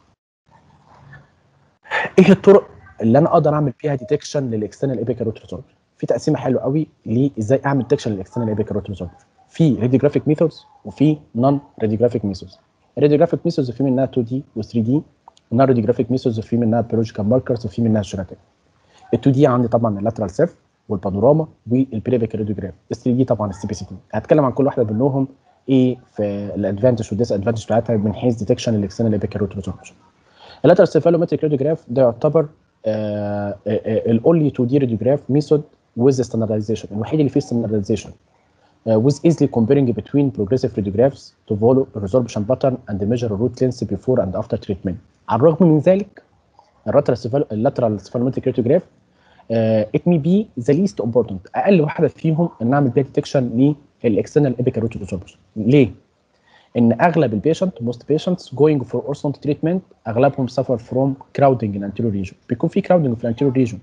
ايه الطرق اللي انا اقدر اعمل فيها ديتكشن للاكسترنال ايبيكال روت ريزوربشن في تقسيمه حلوه قوي لازاي اعمل ديتكشن للاكسترنال ايبيكال روت ريزوربشن في راديوجرافيك ميثودز وفي نون راديوجرافيك ميثودز الراديوجرافيك ميثودز في منها 2 دي و 3 دي النون راديوجرافيك ميثودز في منها بيولوجيكال ماركرز وفي منها جينيتك ال 2 دي عندي طبعا اللاترال سيف والبانوراما والبريفيك راديوجراف ال 3 دي طبعا السي بي سي تي هتكلم عن كل واحده منهم ايه في الادفانتج والديس ادفانتج بتاعتها من حيث ديتكشن الاكسترنال ايبيكال روت ريزوربشن اللاترال سيفالومتريك راديوجراف ده يعتبر الاونلي 2 دي راديوجراف ميثود with standardization الوحيد اللي فيه standardization uh, with easily comparing between progressive radiographs to follow a resorption pattern and measure root length before and after treatment. على الرغم من ذلك اللاترال سيفالومتريك راديوجراف uh, it may be the least important اقل واحده فيهم ان اعمل بيها ديتكشن للاكسترنال ايبيكال روت ريزوربشن ليه؟ ان اغلب البيشنت most patients going for orthodontic treatment اغلبهم suffer from crowding in anterior region بيكون في crowding في الانتيريور region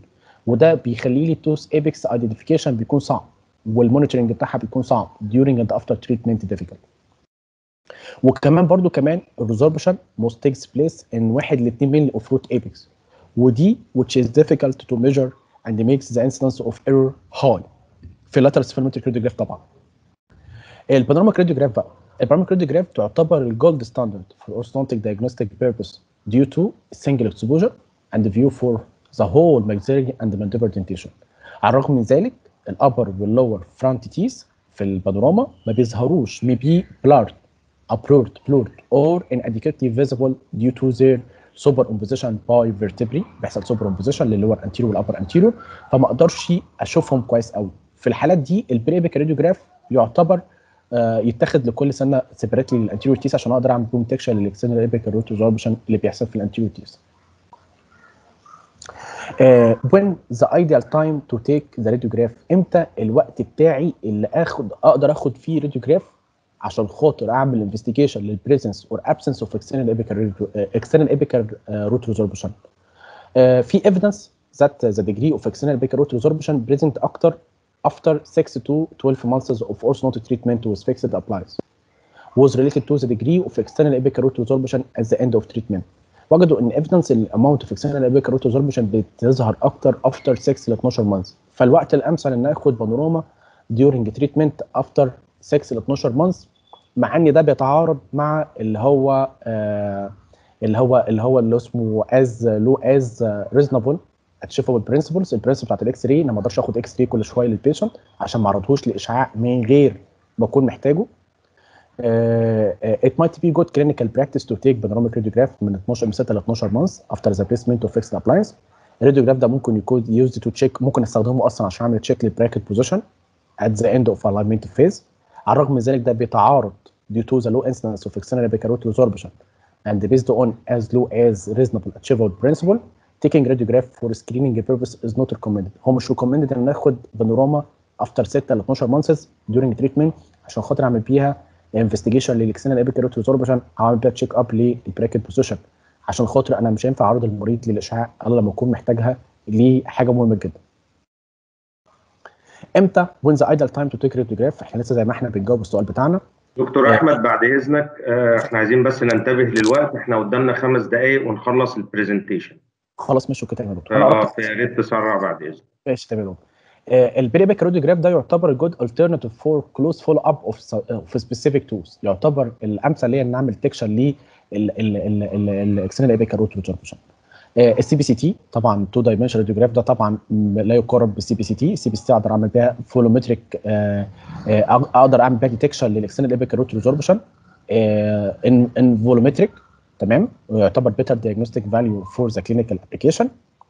وده بيخلي لي التوس ايبكس ايدنتيفيكيشن بيكون صعب والمونيتورنج بتاعها بيكون صعب during and after treatment difficult وكمان برضو كمان الريزوربشن most takes place in واحد ل 2 مللي اوف روت ايبكس ودي which is difficult to measure and makes the incidence of error high في lateral supplementary radiograph طبعا البانوراميك راديوجراف بقى البانوراميك راديوجراف تعتبر الجولد ستاندرد for orthodontic diagnostic purpose due to single exposure and view for the whole maxillary and mandibular dentation على الرغم من ذلك الابر واللور فرونت تيس في البانوراما ما بيظهروش maybe blurred upward blurred or inadequately visible due to their superimposition by vertebrae بيحصل superimposition للور anterior والابر anterior فما اقدرش اشوفهم كويس قوي في الحالات دي البريبك راديوجراف يعتبر آه، يتاخد لكل سنه سيبريتلي للانتيريور تيس عشان اقدر اعمل بوم تكشن للاكسترنال ايبك روت ريزوربشن اللي بيحصل في الانتيريور تيس. Uh, when the ideal time to take the radiograph امتى الوقت بتاعي اللي اخد اقدر اخد فيه راديوجراف عشان خاطر اعمل انفستيجيشن للبريزنس اور ابسنس اوف external apical external apical uh, root resorption. Uh, في evidence that the degree of external apical root resorption present اكتر after 6 to 12 months of orthodontic treatment with fixed applies was related to the degree of external apical root resorption at the end of treatment. وجدوا ان evidence الاماونت اوف external apical root resorption بتظهر اكتر after 6 ل 12 months فالوقت الامثل ان اخد بانوراما during treatment after 6 ل 12 months مع ان ده بيتعارض مع اللي هو آه اللي هو اللي هو اللي اسمه از لو از ريزونبل اتشيفبل برنسبلز البرنسبل بتاعت الاكس راي انا ما اقدرش اخد اكس راي كل شويه للبيشنت عشان ما اعرضهوش لاشعاع من غير ما اكون محتاجه Uh, uh, it might be good clinical practice to take panoramic radiograph من 12 من 6 ل 12 months after the placement of fixed appliance. الراديوجراف ده ممكن يكون used to check ممكن استخدمه اصلا عشان اعمل تشيك للبراكت بوزيشن at the end of alignment phase. على الرغم من ذلك ده بيتعارض due to the low incidence of external apical resorption and based on as low as reasonable achievable principle taking radiograph for screening purpose is not recommended. هو مش recommended ان ناخد بانوراما افتر 6 ل 12 months during treatment عشان خاطر اعمل بيها انفستيجيشن للاكسترنال ابيكال روت ريزوربشن اعمل بيها تشيك اب للبراكت بوزيشن عشان خاطر انا مش هينفع اعرض المريض للاشعاع الا لما اكون محتاجها لحاجه مهمه جدا. امتى وين ذا ايدل تايم تو تيك راديوجراف احنا لسه زي ما احنا بنجاوب السؤال بتاعنا دكتور احمد بعد اذنك آه، احنا عايزين بس ننتبه للوقت احنا قدامنا خمس دقائق ونخلص البرزنتيشن خلاص مش كده يا دكتور انا اه قربت فيا ريت تسرع بعد اذنك ماشي تمام البري باك راديوجراف ده يعتبر جود الترناتيف فور كلوز فولو اب اوف اوف سبيسيفيك تولز يعتبر الامثل ليا ان نعمل تكشن للاكسترنال ايبيكال روت ريزوربشن السي بي سي تي طبعا تو دايمنشن راديوجراف ده طبعا م- لا يقارب بالسي بي سي تي السي بي سي تي اقدر اعمل بيها فولومتريك اقدر اعمل بيها ديتكشن للاكسترنال ايبيكال روت ريزوربشن ان ان فولومتريك تمام ويعتبر بيتر دايجنوستيك فاليو فور ذا كلينيكال ابلكيشن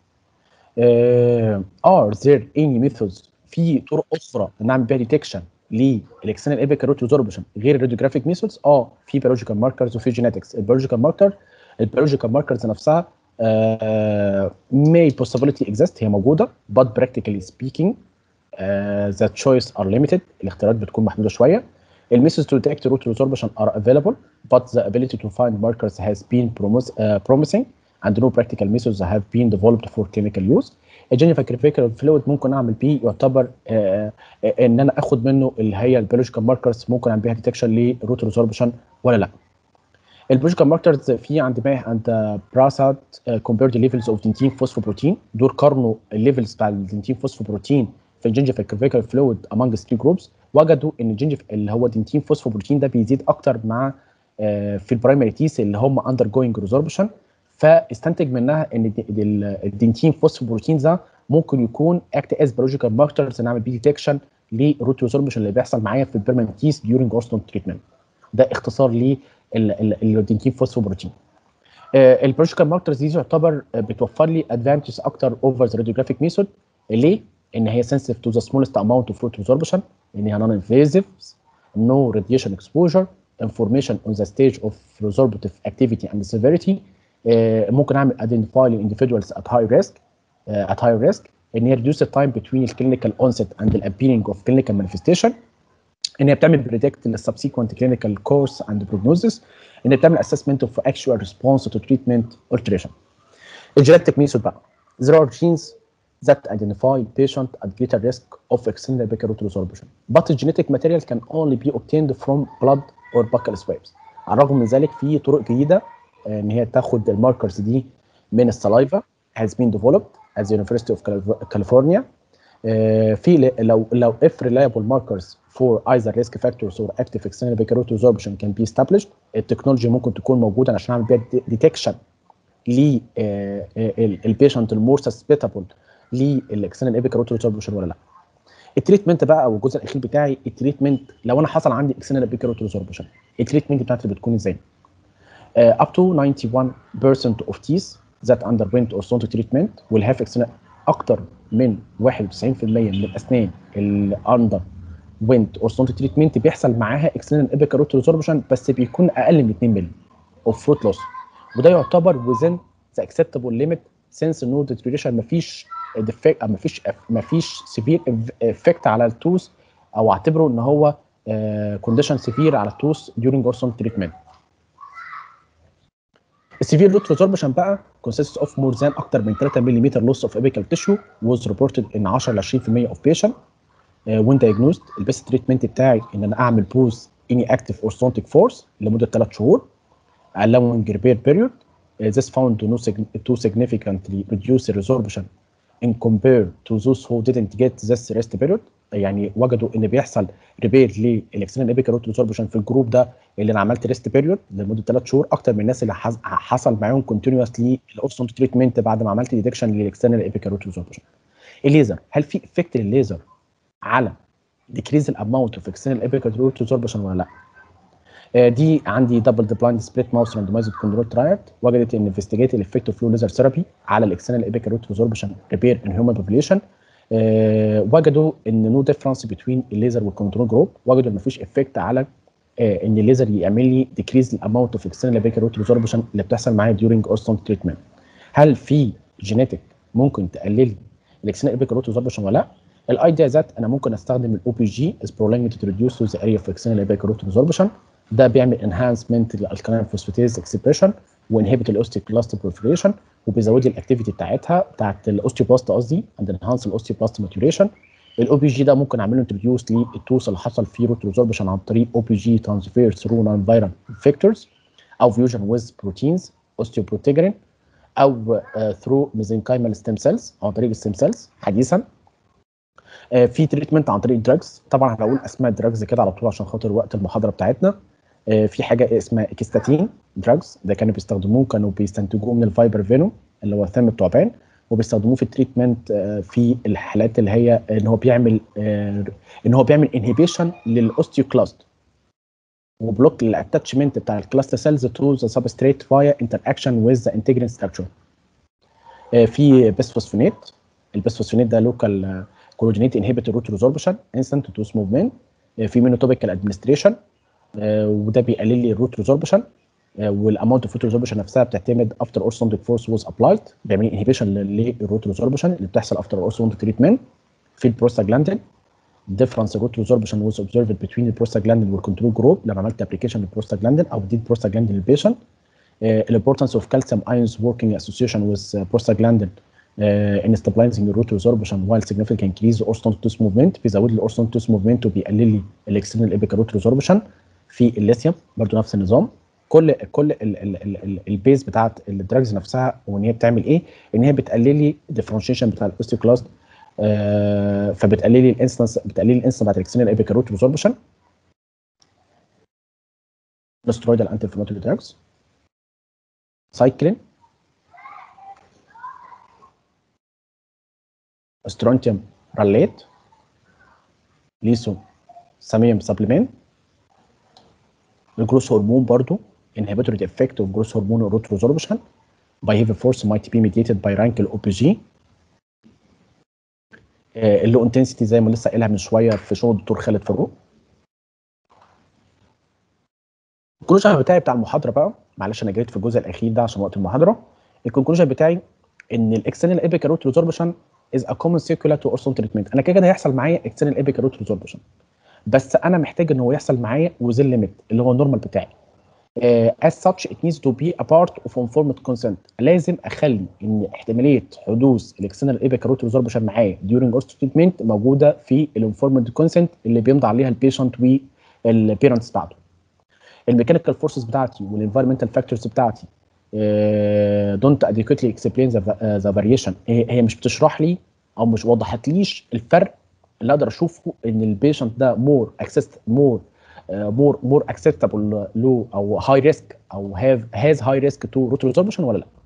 ار ذير اني ميثودز في طرق اخرى نعمل بيها ديتكشن للاكسترنال ايبيكال روت ريزوربشن غير الراديوجرافيك ميثودز اه في بيولوجيكال ماركرز وفي جينetics البيولوجيكال ماركر البيولوجيكال ماركرز نفسها uh, may possibility exist هي موجوده but practically speaking uh, the choice are limited الاختيارات بتكون محدوده شويه الميثودز to detect root resorption are available but the ability to find markers has been promis uh, promising and no practical methods have been developed for clinical use الجينيفال فلويد ممكن اعمل بيه يعتبر آه آه ان انا اخد منه اللي هي البيولوجيكال ماركرز ممكن اعمل بيها ديتكشن لروت ريزوربشن ولا لا البيولوجيكال ماركرز في عند ما عند براسات كومبيرد ليفلز اوف دنتين فوسفوبروتين دول قارنوا الليفلز بتاع الدنتين فوسفوبروتين في الجينجيفال كرفيكال فلويد امونج 3 جروبس وجدوا ان الجينجيف اللي هو دنتين فوسفوبروتين ده بيزيد اكتر مع آه في البرايمري تيس اللي هم اندر جوينج ريزوربشن فاستنتج منها ان الدنتين فوسفوبروتين ده ممكن يكون اكت از بيولوجيكال ماركرز نعمل بيه ديتكشن لروت ريزوربشن اللي بيحصل معايا في البيرمنت تيس ديورنج اورستون تريتمنت ده اختصار للدنتين فوسفوبروتين البيولوجيكال ماركرز دي تعتبر بتوفر لي ادفانتجز اكتر اوفر ذا راديوجرافيك ميثود ليه؟ ان هي sensitive to the smallest amount of root resorption ان هي non invasive no radiation exposure information on the stage of resorptive activity and severity uh, ممكن اعمل identify individuals at high risk uh, at high risk ان هي reduce the time between the clinical onset and the appearing of clinical manifestation ان هي بتعمل predict the subsequent clinical course and prognosis ان هي بتعمل assessment of actual response to treatment alteration الجينيتك ميثود بقى there are genes that identify patient at greater risk of extended buccal root resorption. But genetic material can only be obtained from blood or buccal swabs. على الرغم من ذلك في طرق جديده آه، ان هي تاخد الماركرز دي من السلايفا has been developed at the University of Calif- California. آه، في ل- لو لو if reliable markers for either risk factors or active external buccal root resorption can be established التكنولوجي ممكن تكون موجوده عشان اعمل بيها ديتكشن للبيشنت المور سسبيتابل للاكسترنال ايبيكال روت ريسوربشن ولا لا التريتمنت بقى او الجزء الاخير بتاعي التريتمنت لو انا حصل عندي اكسترنال ايبيكال روت ريسوربشن التريتمنت بتاعتي بتكون ازاي؟ uh, up to 91% of teeth that underwent orthodontic treatment will have external اكتر من 91% من الاسنان اللي under went orthodontic treatment بيحصل معاها external apical root resorption بس بيكون اقل من 2 مللي of fruit loss وده يعتبر within the acceptable limit since no deterioration مفيش defect أو مفيش مفيش severe effect على التوث او اعتبره ان هو uh, condition severe على التوث during orthodontic treatment السيفير روت ريزوربشن بقى consists of more than اكتر من 3 ملم loss of apical tissue was reported in 10 ل 20% of patient uh, when diagnosed البيست تريتمنت بتاعي ان انا اعمل بوز اني اكتف orthodontic فورس لمده 3 شهور allowing repair period uh, this found to, no sig- to significantly reduce the resorption in compare to those who didn't get this rest period يعني وجدوا ان بيحصل ريبير للاكسترنال ايبيكال روت ريسوربشن في الجروب ده اللي انا عملت ريست بيريود لمده 3 شهور اكتر من الناس اللي حص- حصل معاهم كونتينوسلي الاوستون تريتمنت بعد ما عملت ديتكشن للاكسترنال ايبيكال روت ريسوربشن الليزر هل في افكت للليزر على decrease الاماونت اوف external apical root resorption ولا لا؟ آه، دي عندي دبل بلايند سبليت ماوس راندمايزد كنترول ترايل وجدت ان انفستيجيت الافكت اوف فلو ليزر ثيرابي على الاكسترنال ايبيكال روت ريزوربشن ريبير ان هيومن بوبيليشن وجدوا ان نو ديفرنس بين الليزر والكنترول جروب وجدوا ان مفيش افكت على آه، ان الليزر يعمل لي ديكريز الاماونت اوف اكسترنال ايبيكال روت ريزوربشن اللي بتحصل معايا ديورنج اوستون تريتمنت هل في جينيتك ممكن تقلل لي الاكسترنال ايبيكال روت ريزوربشن ولا لا؟ الايديا ذات انا ممكن استخدم الاو بي جي از prolonged to reduce to the area of external apical root resorption ده بيعمل انهانسمنت للالكالين فوسفاتيز اكسبريشن وانهبت الاوستيوكلاست بروليفريشن وبيزود لي الاكتيفيتي بتاعتها بتاعت الاوستيوبلاست قصدي اند انهانس الاوستيوبلاست ماتوريشن الاو بي جي ده ممكن اعمل له انتروديوس للتوس اللي حصل فيه روت ريزوربشن عن طريق او بي جي ترانسفير ثرو نون فيرال فيكتورز او فيوجن ويز بروتينز اوستيوبروتيجرين او ثرو ميزنكايمال ستيم سيلز عن طريق الستيم سيلز حديثا آه، في تريتمنت عن طريق دراجز طبعا هقول اسماء دراجز كده على طول عشان خاطر وقت المحاضره بتاعتنا آه، في حاجه اسمها اكستاتين دراجز ده كانوا بيستخدموه كانوا بيستنتجوه من الفايبر فينوم اللي هو ثم الثعبان وبيستخدموه في التريتمنت آه، في الحالات اللي هي ان هو بيعمل آه، ان هو بيعمل انهبيشن للاوستيوكلاست وبلوك الاتاتشمنت بتاع الكلاست سيلز تو ذا سبستريت فايا انتر اكشن ويز ذا انتجرين ستراكشر في بسفوسفونات البسفوسفونات ده لوكال كوردينيت انهبيتور روت ريزوربشن انستنت توس موفمنت في منه توبيكال ادمنستريشن وده بيقلل لي الروت ريزوربشن والاماونت اوف روت ريزوربشن نفسها بتعتمد افتر اورسونتيك فورس ووز ابلايد بيعمل انهبيشن للروت ريزوربشن اللي بتحصل افتر اورسونتيك تريتمنت في البروستاجلاندين difference root resorption was observed between البروستاجلاندين والكنترول جروب لما عملت ابلكيشن للبروستاجلاندين او اديت بروستاجلاندين للبيشنت الامبورتنس اوف كالسيوم ايونز working association with prostaglandin uh, in stabilizing the root resorption while significantly increase the orthodontic movement بيزود لي الاورثودونتوس موفمنت وبيقلل لي الاكسترنال ايبيكال روت resorption في الليثيوم برضو نفس النظام كل كل ال- ال- ال- ال- البيز بتاعت الدراجز نفسها وان هي بتعمل ايه؟ ان هي بتقلل لي الديفرنشيشن بتاع الاوستيوكلاست آه فبتقلل لي الانستنس بتقلل لي الانستنس بتاعت الاكسترنال ايبيكال روت resorption نسترويدال انتي انفلاماتوري دراجز سايكلين استرونتيوم راليت ليسو ساميوم سبلمنت الجروس هرمون برضو inhibitory effect of growth hormone root resorption by heavy force might be mediated by rank OPG اللو انتنسيتي زي ما لسه قايلها من شويه في شغل الدكتور خالد فاروق الكونكلوجن بتاعي بتاع المحاضره بقى معلش انا جريت في الجزء الاخير ده عشان وقت المحاضره الكونكلوجن بتاعي ان الاكسترنال ايبيكال روت ريزوربشن از ا كومن سيركولار تو اورسون تريتمنت انا كده كده هيحصل معايا اكسترنال ايبيكال روت ريزوربشن بس انا محتاج ان هو يحصل معايا وزن ليميت اللي هو النورمال بتاعي uh, as such it needs to be a part of informed consent لازم اخلي ان احتماليه حدوث الاكسترنال ايبك روت ريزوربشن معاه during اورثو تريتمنت موجوده في الانفورمد كونسنت اللي بيمضي عليها البيشنت والبيرنتس بتاعته الميكانيكال فورسز بتاعتي والانفايرمنتال فاكتورز بتاعتي دونت اديكوتلي اكسبلين ذا فاريشن هي مش بتشرح لي او مش وضحتليش الفرق اللي اقدر اشوفه ان البيشنت ده مور اكسس مور مور مور اكسبتابل لو او هاي ريسك او هاف هاز هاي ريسك تو روت ريزوربشن ولا لا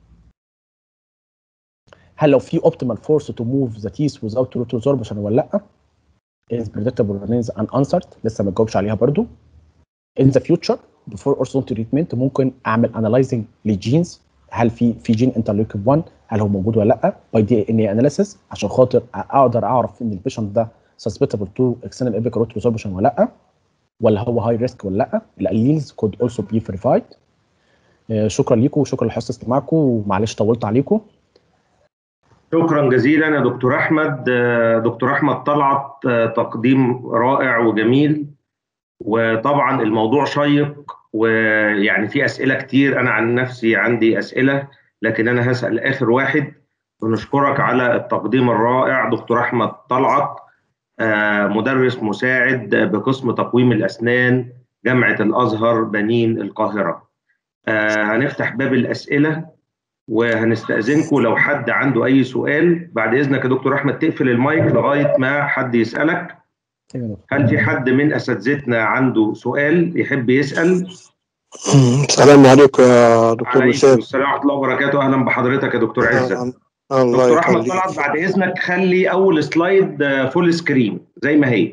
هل لو في اوبتيمال فورس تو موف ذا تيس without روت ريزوربشن ولا لا is predictable remains unanswered لسه ما جاوبش عليها برضو in the future before orthodontic treatment ممكن اعمل analyzing للجينز هل في في جين انترلوكين 1 هل هو موجود ولا لا باي دي ان اي اناليسيس عشان خاطر اقدر اعرف ان البيشنت ده susceptible to external epic root resorption ولا لا ولا هو هاي ريسك ولا لا الاليلز could also be verified آه، شكرا ليكم وشكرا لحسن استماعكم ومعلش طولت عليكم شكرا جزيلا يا دكتور احمد آه، دكتور احمد طلعت آه، تقديم رائع وجميل وطبعا الموضوع شيق ويعني في اسئله كتير انا عن نفسي عندي اسئله لكن انا هسال اخر واحد ونشكرك على التقديم الرائع دكتور احمد طلعت آه، مدرس مساعد بقسم تقويم الاسنان جامعه الازهر بنين القاهره آه، هنفتح باب الاسئله وهنستاذنكم لو حد عنده اي سؤال بعد اذنك يا دكتور احمد تقفل المايك لغايه ما حد يسالك هل في حد من اساتذتنا عنده سؤال يحب يسال السلام عليكم يا دكتور عليكم وسام السلام ورحمه الله وبركاته اهلا بحضرتك يا دكتور عزت الله دكتور احمد يخليك طلعت بعد اذنك خلي اول سلايد آه، فول سكرين زي ما هي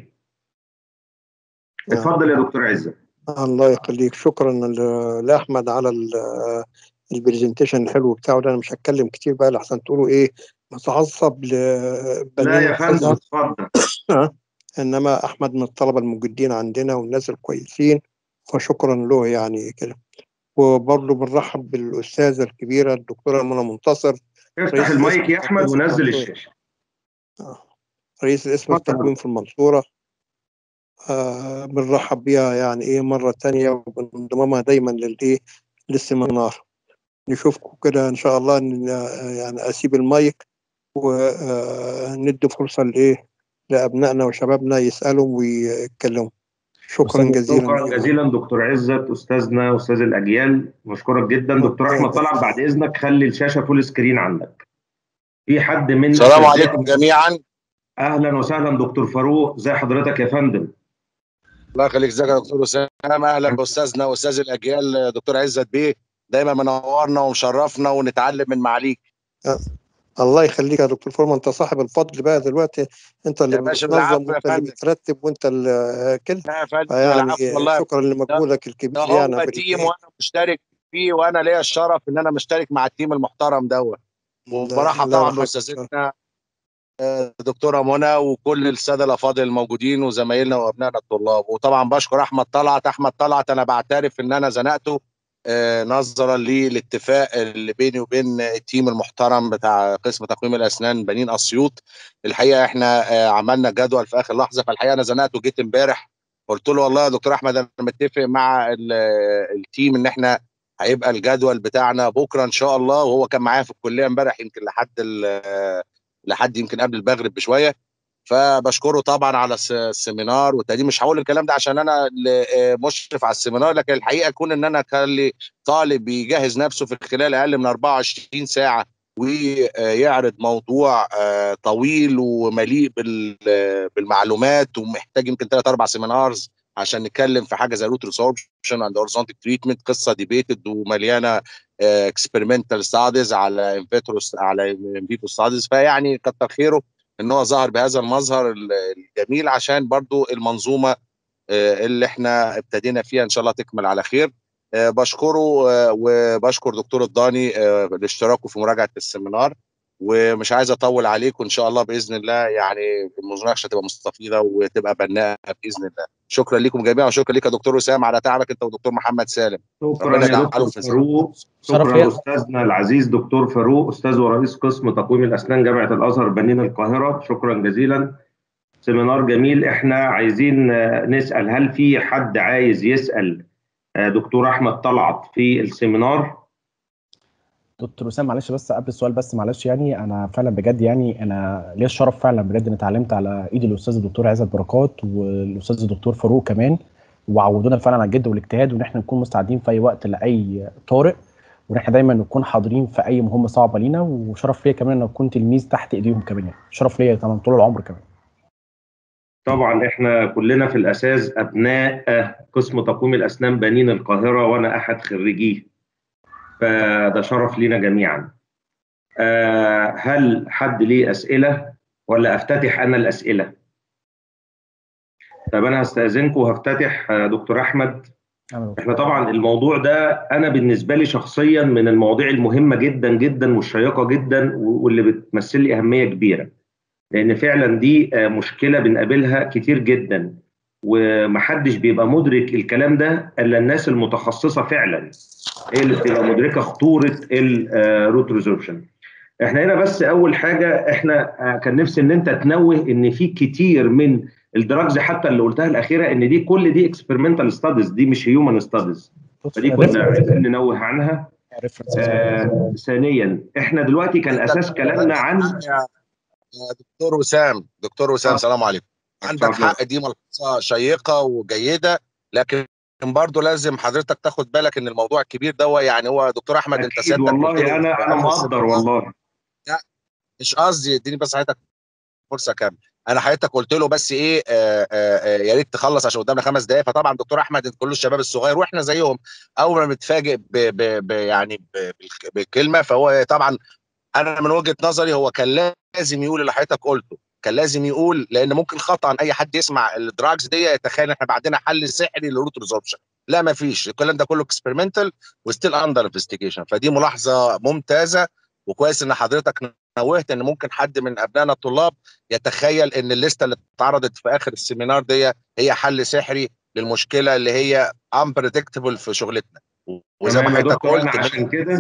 اتفضل يا دكتور عزت الله يخليك شكرا ل- لاحمد على ال- البرزنتيشن الحلو بتاعه ده انا مش هتكلم كتير بقى لحسن تقولوا ايه متعصب ل لا يا فندم اتفضل انما احمد من الطلبه المجدين عندنا والناس الكويسين فشكرا له يعني كده وبرضه بنرحب بالاستاذه الكبيره الدكتوره منى منتصر افتح رئيس المايك قسم يا احمد التقويم ونزل المنصورة. الشاشه رئيس الاسم اتفضل. التقويم في المنصورة آه بنرحب بيها يعني ايه مرة تانية وبانضمامها دايما للايه للسيمينار نشوفكم كده ان شاء الله إن آه، يعني اسيب المايك وندي فرصة لايه لابنائنا وشبابنا يسألوا ويتكلموا شكرا أستاذ- جزيلا شكرا جزيلا دكتور عزت استاذنا استاذ الاجيال نشكرك جدا دكتور احمد طلعت بعد اذنك خلي الشاشه فول سكرين عندك في حد من السلام عليكم جميعا اهلا وسهلا دكتور فاروق ازي حضرتك يا فندم الله يخليك ازيك يا دكتور اسامه اهلا باستاذنا واستاذ الاجيال دكتور عزت بيه دايما منورنا ومشرفنا ونتعلم من معاليك الله يخليك يا دكتور فورمان انت صاحب الفضل بقى دلوقتي انت اللي يا باشا بتنظم بالعفو يا وانت اللي فندم. بترتب وانت اللي كده لا يا فندم فيعني العفو والله شكرا لمجهودك ده الكبير هو يعني في تيم ال- وانا مشترك فيه وانا ليا الشرف ان انا مشترك مع التيم المحترم دوت وبرحب لا، طبعا لا، باستاذتنا آه، دكتوره منى وكل الساده الافاضل الموجودين وزمايلنا وابنائنا الطلاب وطبعا بشكر احمد طلعت احمد طلعت انا بعترف ان انا زنقته آه، نظرا للاتفاق اللي بيني وبين التيم المحترم بتاع قسم تقويم الاسنان بنين اسيوط الحقيقه احنا آه، عملنا جدول في اخر لحظه فالحقيقه انا زنقته جيت امبارح قلت له والله يا دكتور احمد انا متفق مع ال- التيم ان احنا هيبقى الجدول بتاعنا بكره ان شاء الله وهو كان معايا في الكليه امبارح يمكن لحد ال- لحد يمكن قبل المغرب بشويه فبشكره طبعا على الس- السيمينار والتقديم مش هقول الكلام ده عشان انا اللي آه، مشرف على السيمينار لكن الحقيقه كون ان انا اخلي طالب يجهز نفسه في خلال اقل من 24 ساعه ويعرض موضوع آه، طويل ومليء بال- آه، بالمعلومات ومحتاج يمكن ثلاث اربع سيمينارز عشان نتكلم في حاجه زي روت ريسوربشن اند اورزونتيك تريتمنت قصه ديبيتد ومليانه اكسبيرمنتال ستاديز على انفيترو على انفيترو ستاديز فيعني كتر خيره ان هو ظهر بهذا المظهر ال- الجميل عشان برضو المنظومه آه، اللي احنا ابتدينا فيها ان شاء الله تكمل على خير آه، بشكره آه، وبشكر دكتور الضاني آه، لاشتراكه في مراجعه السيمينار ومش عايز اطول عليكم ان شاء الله باذن الله يعني المناقشه تبقى مستفيضه وتبقى بناءه باذن الله شكرا لكم جميعا وشكرا لك يا دكتور وسام على تعبك انت ودكتور محمد سالم شكرا ربنا يا يجعله دكتور في فاروق شرف شكرا ليا. استاذنا العزيز دكتور فاروق استاذ ورئيس قسم تقويم الاسنان جامعه الازهر بنين القاهره شكرا جزيلا سيمينار جميل احنا عايزين آه، نسال هل في حد عايز يسال آه، دكتور احمد طلعت في السيمينار دكتور وسام معلش بس قبل السؤال بس معلش يعني انا فعلا بجد يعني انا ليا الشرف فعلا بجد اني اتعلمت على ايد الاستاذ الدكتور عزت بركات والاستاذ الدكتور فاروق كمان وعودونا فعلا على الجد والاجتهاد وان احنا نكون مستعدين في اي وقت لاي طارئ وان احنا دايما نكون حاضرين في اي مهمه صعبه لينا وشرف ليا كمان ان اكون تلميذ تحت ايديهم كمان يعني شرف ليا طبعا طول العمر كمان طبعا احنا كلنا في الاساس ابناء قسم تقويم الاسنان بنين القاهره وانا احد خريجيه فده شرف لينا جميعا آه، هل حد ليه اسئله ولا افتتح انا الاسئله طب انا هستاذنكم وهفتتح آه، دكتور احمد احنا طبعا الموضوع ده انا بالنسبه لي شخصيا من المواضيع المهمه جدا جدا والشيقه جدا واللي بتمثل لي اهميه كبيره لان فعلا دي آه، مشكله بنقابلها كتير جدا ومحدش بيبقى مدرك الكلام ده الا الناس المتخصصه فعلا هي اللي بتبقى مدركه خطوره الروت ريزوربشن احنا هنا بس اول حاجه احنا آه، كان نفسي ان انت تنوه ان في كتير من الدراجز حتى اللي قلتها الاخيره ان دي كل دي اكسبيرمنتال ستاديز دي مش هيومن ستاديز فدي كنا عايزين ننوه عنها آه ثانيا احنا دلوقتي كان اساس كلامنا عن يا دكتور وسام دكتور وسام آه. سلام عليكم عندك اتفضل. حق دي ملحوظه شيقه وجيده لكن برضه لازم حضرتك تاخد بالك ان الموضوع الكبير ده يعني هو دكتور احمد انت اكيد سيادتك قلت له والله انا في انا آخر مقدر السنة- والله مش قصدي اديني بس حضرتك فرصه كامله انا حضرتك قلت له بس ايه آه آه آه يا ريت تخلص عشان قدامنا خمس دقائق فطبعا دكتور احمد كل الشباب الصغير واحنا زيهم اول ما بنتفاجئ ب ب ب يعني ب بالك- بكلمه فهو طبعا انا من وجهه نظري هو كان لازم يقول اللي حضرتك قلته كان لازم يقول لان ممكن خطا اي حد يسمع الدراجز دي يتخيل احنا بعدنا حل سحري للروت ريزوربشن لا ما فيش الكلام ده كله اكسبيرمنتال وستيل اندر انفستيجيشن فدي ملاحظه ممتازه وكويس ان حضرتك نوهت ان ممكن حد من ابنائنا الطلاب يتخيل ان الليسته اللي اتعرضت في اخر السيمينار دي هي حل سحري للمشكله اللي هي unpredictable في شغلتنا وزي ما تمام يا حضرتك دكتور، أنا قلت عشان كده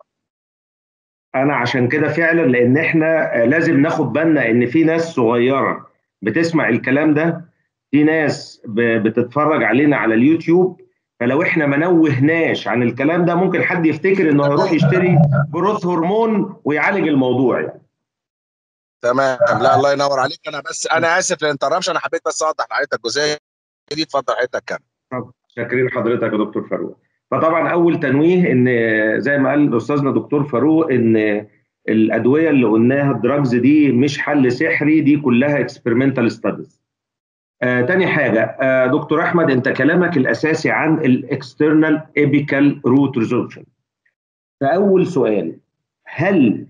انا عشان كده فعلا لان احنا آه، لازم ناخد بالنا ان في ناس صغيره بتسمع الكلام ده في ناس ب- بتتفرج علينا على اليوتيوب فلو احنا ما نوهناش عن الكلام ده ممكن حد يفتكر انه هيروح يشتري جروث هرمون ويعالج الموضوع يعني تمام لا الله ينور عليك انا بس انا اسف للانتربشن انا حبيت بس اوضح لحضرتك الجزئيه دي اتفضل حضرتك كمل شاكرين حضرتك يا دكتور فاروق فطبعا اول تنويه ان زي ما قال استاذنا دكتور فاروق ان الادويه اللي قلناها الدراجز دي مش حل سحري دي كلها اكسبيرمنتال ستاديز آه تاني حاجه آه دكتور احمد انت كلامك الاساسي عن الاكسترنال ايبيكال روت ريزوربشن فاول سؤال هل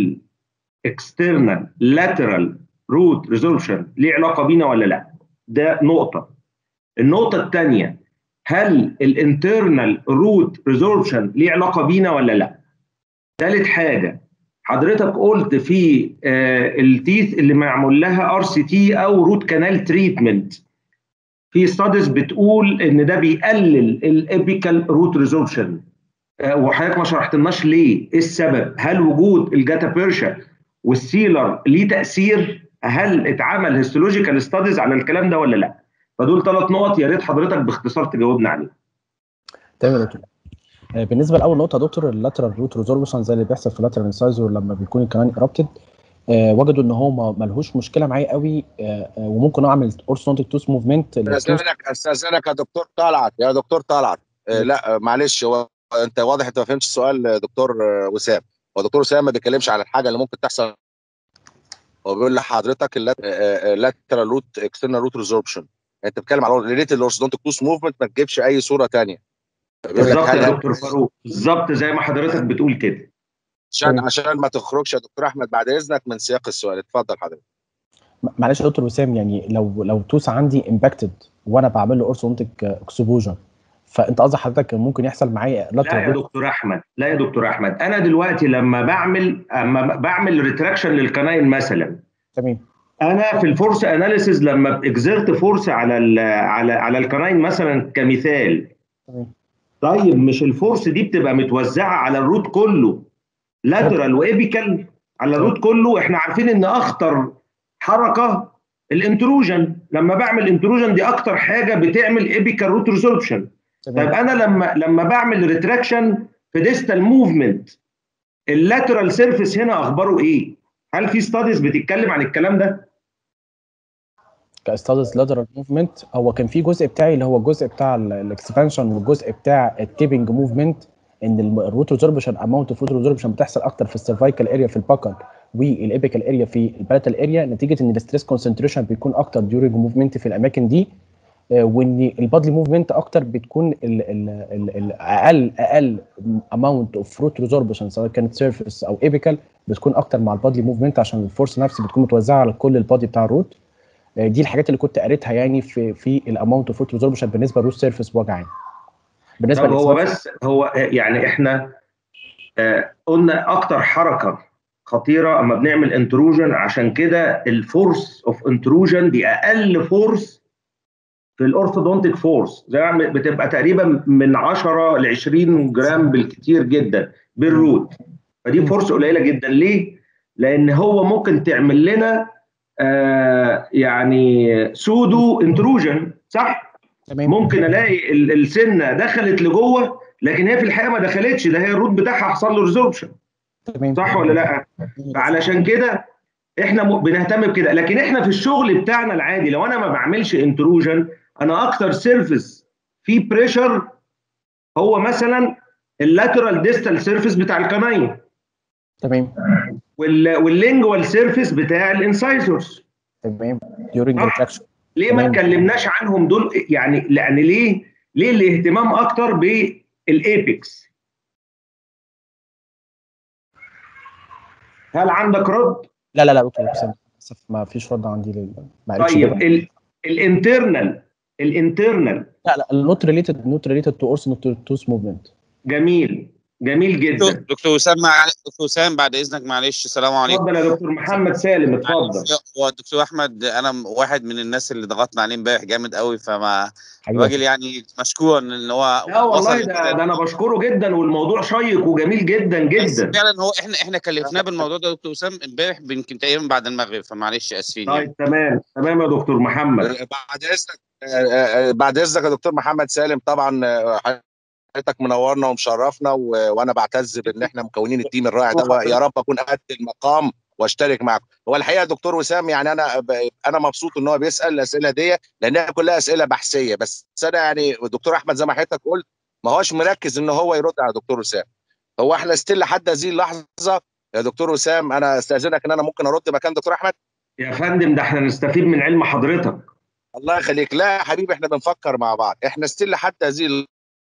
الاكسترنال لاترال روت ريزوربشن ليه علاقه بينا ولا لا ده نقطه النقطه الثانيه هل الانترنال روت ريزوربشن ليه علاقه بينا ولا لا؟ ثالث حاجه حضرتك قلت في آه التيث اللي معمول لها ار سي تي او روت كانال تريتمنت في ستاديز بتقول ان ده بيقلل الابيكال روت ريزوربشن آه وحضرتك ما شرحتلناش ليه؟ ايه السبب؟ هل وجود الجاتا بيرشا والسيلر ليه تاثير؟ هل اتعمل هيستولوجيكال ستاديز على الكلام ده ولا لا؟ فدول ثلاث نقط يا ريت حضرتك باختصار تجاوبنا عليهم. تمام يا دكتور آه، بالنسبه لاول نقطه يا دكتور اللاترال روت ريزوربشن زي اللي بيحصل في اللاترال انسايزر لما بيكون الكنان ايربتد وجدوا ان هو ما- ملهوش مشكله معايا قوي آه، آه، وممكن اعمل اورثودونتيك توث موفمنت استاذنك استاذنك يا دكتور طلعت يا دكتور طلعت آه لا آه، معلش هو انت واضح انت ما فهمتش السؤال آه، دكتور آه، وسام هو دكتور وسام ما بيتكلمش على الحاجه اللي ممكن تحصل هو بيقول لحضرتك اللاترال روت اكسترنال روت ريزوربشن انت بتتكلم على ريليتد الاورثودونتيك توث موفمنت ما تجيبش اي صوره ثانيه بالظبط يا دكتور فاروق بالظبط زي ما حضرتك بتقول كده عشان عشان ما تخرجش يا دكتور احمد بعد اذنك من سياق السؤال اتفضل حضرتك معلش يا دكتور وسام يعني لو لو توث عندي امباكتد وانا بعمل له اورثودونتيك اكسبوجر فانت قصدك حضرتك ممكن يحصل معايا لا يا لاترال دكتور احمد لا يا دكتور احمد انا دلوقتي لما بعمل اما بعمل ريتراكشن للكناين مثلا تمام انا في الفورس اناليسيز لما اكزرت فورس على ال على على الكناين مثلا كمثال تمام طيب مش الفورس دي بتبقى متوزعه على الروت كله لاترال وايبيكال على الروت كله احنا عارفين ان اخطر حركه الانتروجن لما بعمل انتروجن دي اكتر حاجه بتعمل ايبيكال روت ريزوربشن طيب انا لما لما بعمل ريتراكشن في ديستال موفمنت اللاترال سيرفيس هنا اخباره ايه؟ هل في ستاديز بتتكلم عن الكلام ده؟ كاستادز لاترال موفمنت هو كان في جزء بتاعي اللي هو الجزء بتاع الاكسبانشن والجزء بتاع التيبنج موفمنت ان الروت ريزوربشن اماونت اوف روت ريزوربشن بتحصل اكتر في السيرفايكال اريا في الباكر والابيكال اريا في البلاتال اريا نتيجه ان الستريس كونسنتريشن بيكون اكتر ديورنج موفمنت في الاماكن دي وان البادلي موفمنت اكتر بتكون ال ال ال ال اقل اقل اماونت اوف روت ريزوربشن سواء كانت سيرفيس او ايبيكال بتكون اكتر مع البادلي موفمنت عشان الفورس نفسه بتكون متوزعه على كل البادي بتاع الروت دي الحاجات اللي كنت قريتها يعني في في الاماونت اوف روت ريزوربشن بالنسبه للروت سيرفيس بوجه عام بالنسبه هو بس هو يعني احنا آه قلنا اكتر حركه خطيره اما بنعمل انتروجن عشان كده الفورس اوف انتروجن دي اقل فورس في الاورثودونتيك فورس زي ما بتبقى تقريبا من 10 ل 20 جرام بالكتير جدا بالروت فدي فورس قليله جدا ليه؟ لان هو ممكن تعمل لنا آه يعني سودو انتروجن صح؟ تمام ممكن الاقي السنه دخلت لجوه لكن هي في الحقيقه ما دخلتش ده هي الروت بتاعها حصل له ريزوربشن تمام صح ولا لا؟ فعلشان كده احنا بنهتم بكده لكن احنا في الشغل بتاعنا العادي لو انا ما بعملش انتروجن انا اكتر سيرفيس في بريشر هو مثلا اللاترال ديستال سيرفيس بتاع الكناين تمام واللينجوال سيرفيس بتاع الانسايزورز تمام during retraction ليه ما اتكلمناش عنهم دول يعني لان ليه ليه الاهتمام اكتر بالايبكس هل عندك رد لا لا لا دكتور حسام للاسف ما فيش رد عندي لل طيب ال... الانترنال الانترنال لا لا النوت ريليتد نوت ريليتد تو اورس نوت تو موفمنت جميل جميل جدا دكتور وسام مع دكتور وسام بعد اذنك معلش السلام عليكم اتفضل يا دكتور محمد سالم اتفضل هو الدكتور احمد انا واحد من الناس اللي ضغطنا عليه امبارح جامد قوي فما الراجل يعني مشكور ان هو لا والله ده, ده انا بشكره جدا والموضوع شيق وجميل جدا جدا فعلا هو احنا احنا كلفناه بالموضوع ده دكتور وسام امبارح يمكن تقريبا بعد المغرب فمعلش اسفين طيب يعني. تمام تمام يا دكتور محمد بعد اذنك بعد اذنك يا دكتور محمد سالم طبعا حضرتك منورنا ومشرفنا و... وانا بعتز بان احنا مكونين التيم الرائع ده يا رب اكون قد المقام واشترك معكم هو الحقيقه يا دكتور وسام يعني انا ب... انا مبسوط ان هو بيسال الاسئله دي لانها كلها اسئله بحثيه بس انا يعني الدكتور احمد زي ما حضرتك قلت ما هوش مركز ان هو يرد على دكتور وسام هو احنا ستيل لحد هذه اللحظه يا دكتور وسام انا استاذنك ان انا ممكن ارد مكان دكتور احمد يا فندم ده احنا نستفيد من علم حضرتك الله يخليك لا يا حبيبي احنا بنفكر مع بعض احنا ستيل لحد هذه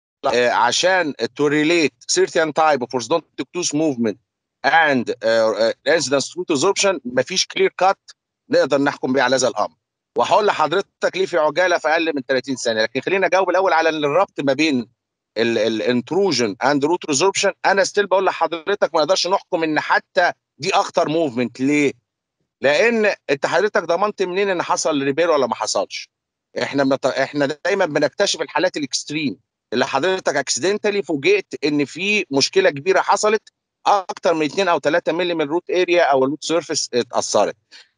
عشان to relate certain type of orthodontic tooth movement and uh, residence root absorption مفيش clear cut نقدر نحكم بيه على هذا الامر وهقول لحضرتك ليه في عجاله في اقل من 30 ثانيه لكن خلينا اجاوب الاول على الربط ما بين الانتروجن اند روت ريزوربشن انا ستيل بقول لحضرتك ما نقدرش نحكم ان حتى دي اخطر موفمنت ليه؟ لان انت حضرتك ضمنت منين ان حصل ريبير ولا ما حصلش؟ احنا مت... احنا دايما بنكتشف الحالات الاكستريم اللي حضرتك اكسيدنتالي فوجئت ان في مشكله كبيره حصلت اكتر من 2 او 3 مللي من الروت اريا او الروت سيرفيس اتاثرت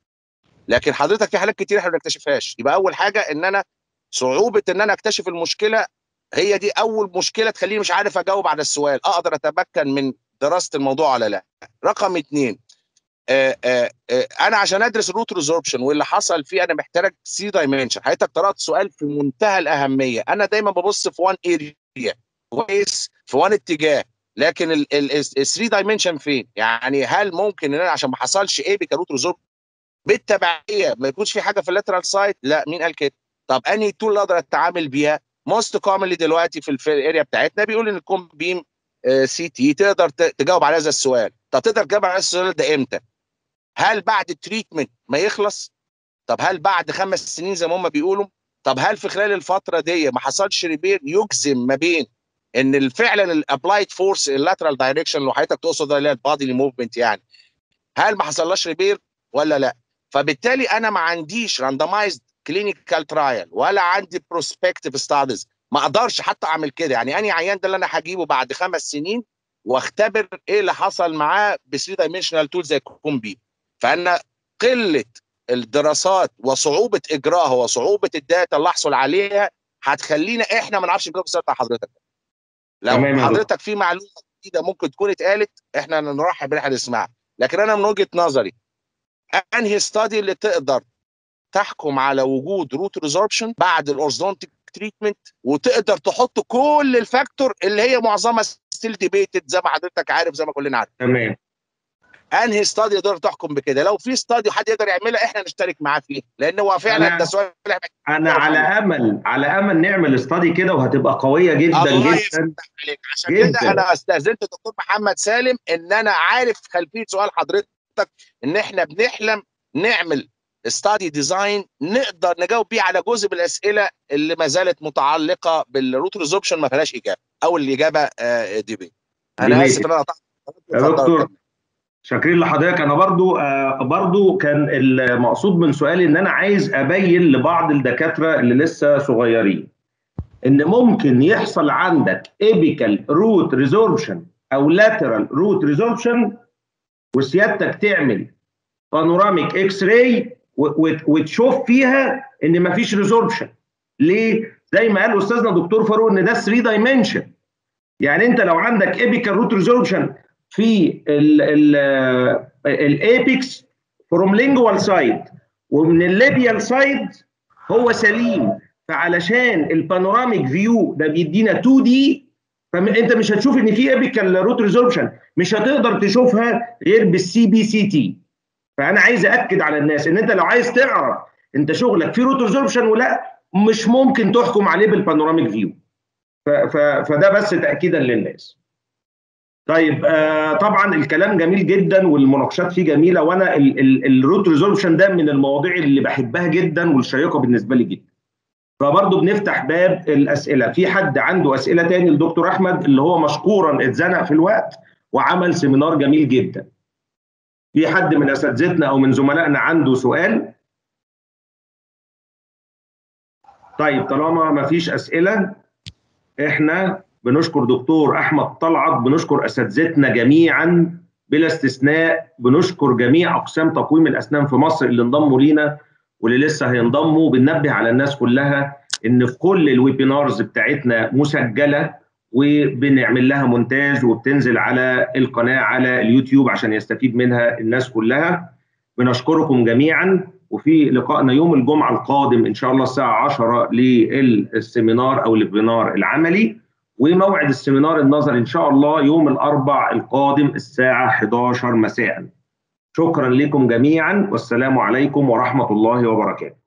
لكن حضرتك في حالات كتير احنا ما بنكتشفهاش يبقى اول حاجه ان انا صعوبه ان انا اكتشف المشكله هي دي اول مشكله تخليني مش عارف اجاوب على السؤال اقدر اتمكن من دراسه الموضوع ولا لا رقم اثنين آآ آآ انا عشان ادرس الروت ريزوربشن واللي حصل فيه انا محتاج سي دايمنشن حضرتك طرحت سؤال في منتهى الاهميه انا دايما ببص في وان اريا كويس في وان اتجاه لكن ال 3 دايمنشن فين يعني هل ممكن ان انا عشان ما حصلش ايه بكروت ريزورب بالتبعيه ما يكونش في حاجه في اللاترال سايد لا مين قال كده طب انهي تول اللي اقدر اتعامل بيها موست كومنلي دلوقتي في, في الاريا بتاعتنا بيقول ان الكوم بيم سي تي تقدر تجاوب على هذا السؤال طب تقدر تجاوب على هذا السؤال ده امتى هل بعد التريتمنت ما يخلص طب هل بعد خمس سنين زي ما هم بيقولوا طب هل في خلال الفتره دي ما حصلش ريبير يجزم ما بين ان فعلا الابلايد فورس اللاترال دايركشن اللي حضرتك تقصد اللي هي البادي موفمنت يعني هل ما حصلهاش ريبير ولا لا فبالتالي انا ما عنديش راندمايزد كلينيكال ترايل ولا عندي بروسبكتيف ستاديز ما اقدرش حتى اعمل كده يعني اني عيان ده اللي انا هجيبه بعد خمس سنين واختبر ايه اللي حصل معاه ب 3 دايمنشنال تول زي كوم بي فانا قله الدراسات وصعوبه اجراءها وصعوبه الداتا اللي احصل عليها هتخلينا احنا ما نعرفش نجاوب السؤال بتاع حضرتك لو حضرتك في معلومه جديده ممكن تكون اتقالت احنا نرحب ان احنا نسمعها لكن انا من وجهه نظري انهي ستادي اللي تقدر تحكم على وجود روت ريزوربشن بعد الاورزونتيك تريتمنت وتقدر تحط كل الفاكتور اللي هي معظمها ستيل ديبيتد زي ما حضرتك عارف زي ما كلنا عارف تمام انهي ستادي يقدر تحكم بكده لو في ستادي حد يقدر يعملها احنا نشترك معاه فيه لان هو فعلا ده سؤال انا على امل على امل نعمل ستادي كده وهتبقى قويه جدا الله جدا عليك عشان كده انا استاذنت الدكتور محمد سالم ان انا عارف خلفيه سؤال حضرتك ان احنا بنحلم نعمل ستادي ديزاين نقدر نجاوب بيه على جزء من الاسئله اللي ما زالت متعلقه بالروت ريزوبشن ما فيهاش اجابه او الاجابه دي بي انا اسف ان انا قطعت يا دكتور شاكرين لحضرتك انا برضو آه برضو كان المقصود من سؤالي ان انا عايز ابين لبعض الدكاتره اللي لسه صغيرين ان ممكن يحصل عندك ايبيكال روت ريزوربشن او لاترال روت ريزوربشن وسيادتك تعمل بانوراميك اكس راي وتشوف فيها ان مفيش ريزوربشن ليه؟ زي ما قال استاذنا دكتور فاروق ان ده 3 دايمنشن يعني انت لو عندك ايبيكال روت ريزوربشن في الايبكس فروم لينجوال سايد ومن الليبيال سايد هو سليم فعلشان البانوراميك فيو ده بيدينا 2 دي فانت مش هتشوف ان في ايبيكال روت ريزوربشن مش هتقدر تشوفها غير بالسي بي سي تي فانا عايز اكد على الناس ان انت لو عايز تعرف انت شغلك فيه روت ريزوربشن ولا مش ممكن تحكم عليه بالبانوراميك فيو فده بس تاكيدا للناس طيب آه طبعا الكلام جميل جدا والمناقشات فيه جميله وانا الروت ريزولوشن ده من المواضيع اللي بحبها جدا والشيقه بالنسبه لي جدا فبرضه بنفتح باب الاسئله في حد عنده اسئله تاني للدكتور احمد اللي هو مشكورا اتزنق في الوقت وعمل سيمينار جميل جدا في حد من اساتذتنا او من زملائنا عنده سؤال طيب طالما ما فيش اسئله احنا بنشكر دكتور احمد طلعت بنشكر اساتذتنا جميعا بلا استثناء بنشكر جميع اقسام تقويم الاسنان في مصر اللي انضموا لينا واللي لسه هينضموا بننبه على الناس كلها ان في كل الويبينارز بتاعتنا مسجله وبنعمل لها مونتاج وبتنزل على القناه على اليوتيوب عشان يستفيد منها الناس كلها بنشكركم جميعا وفي لقائنا يوم الجمعه القادم ان شاء الله الساعه 10 للسيمينار او الويبينار العملي وموعد السيمينار النظري ان شاء الله يوم الاربع القادم الساعه 11 مساء شكرا لكم جميعا والسلام عليكم ورحمه الله وبركاته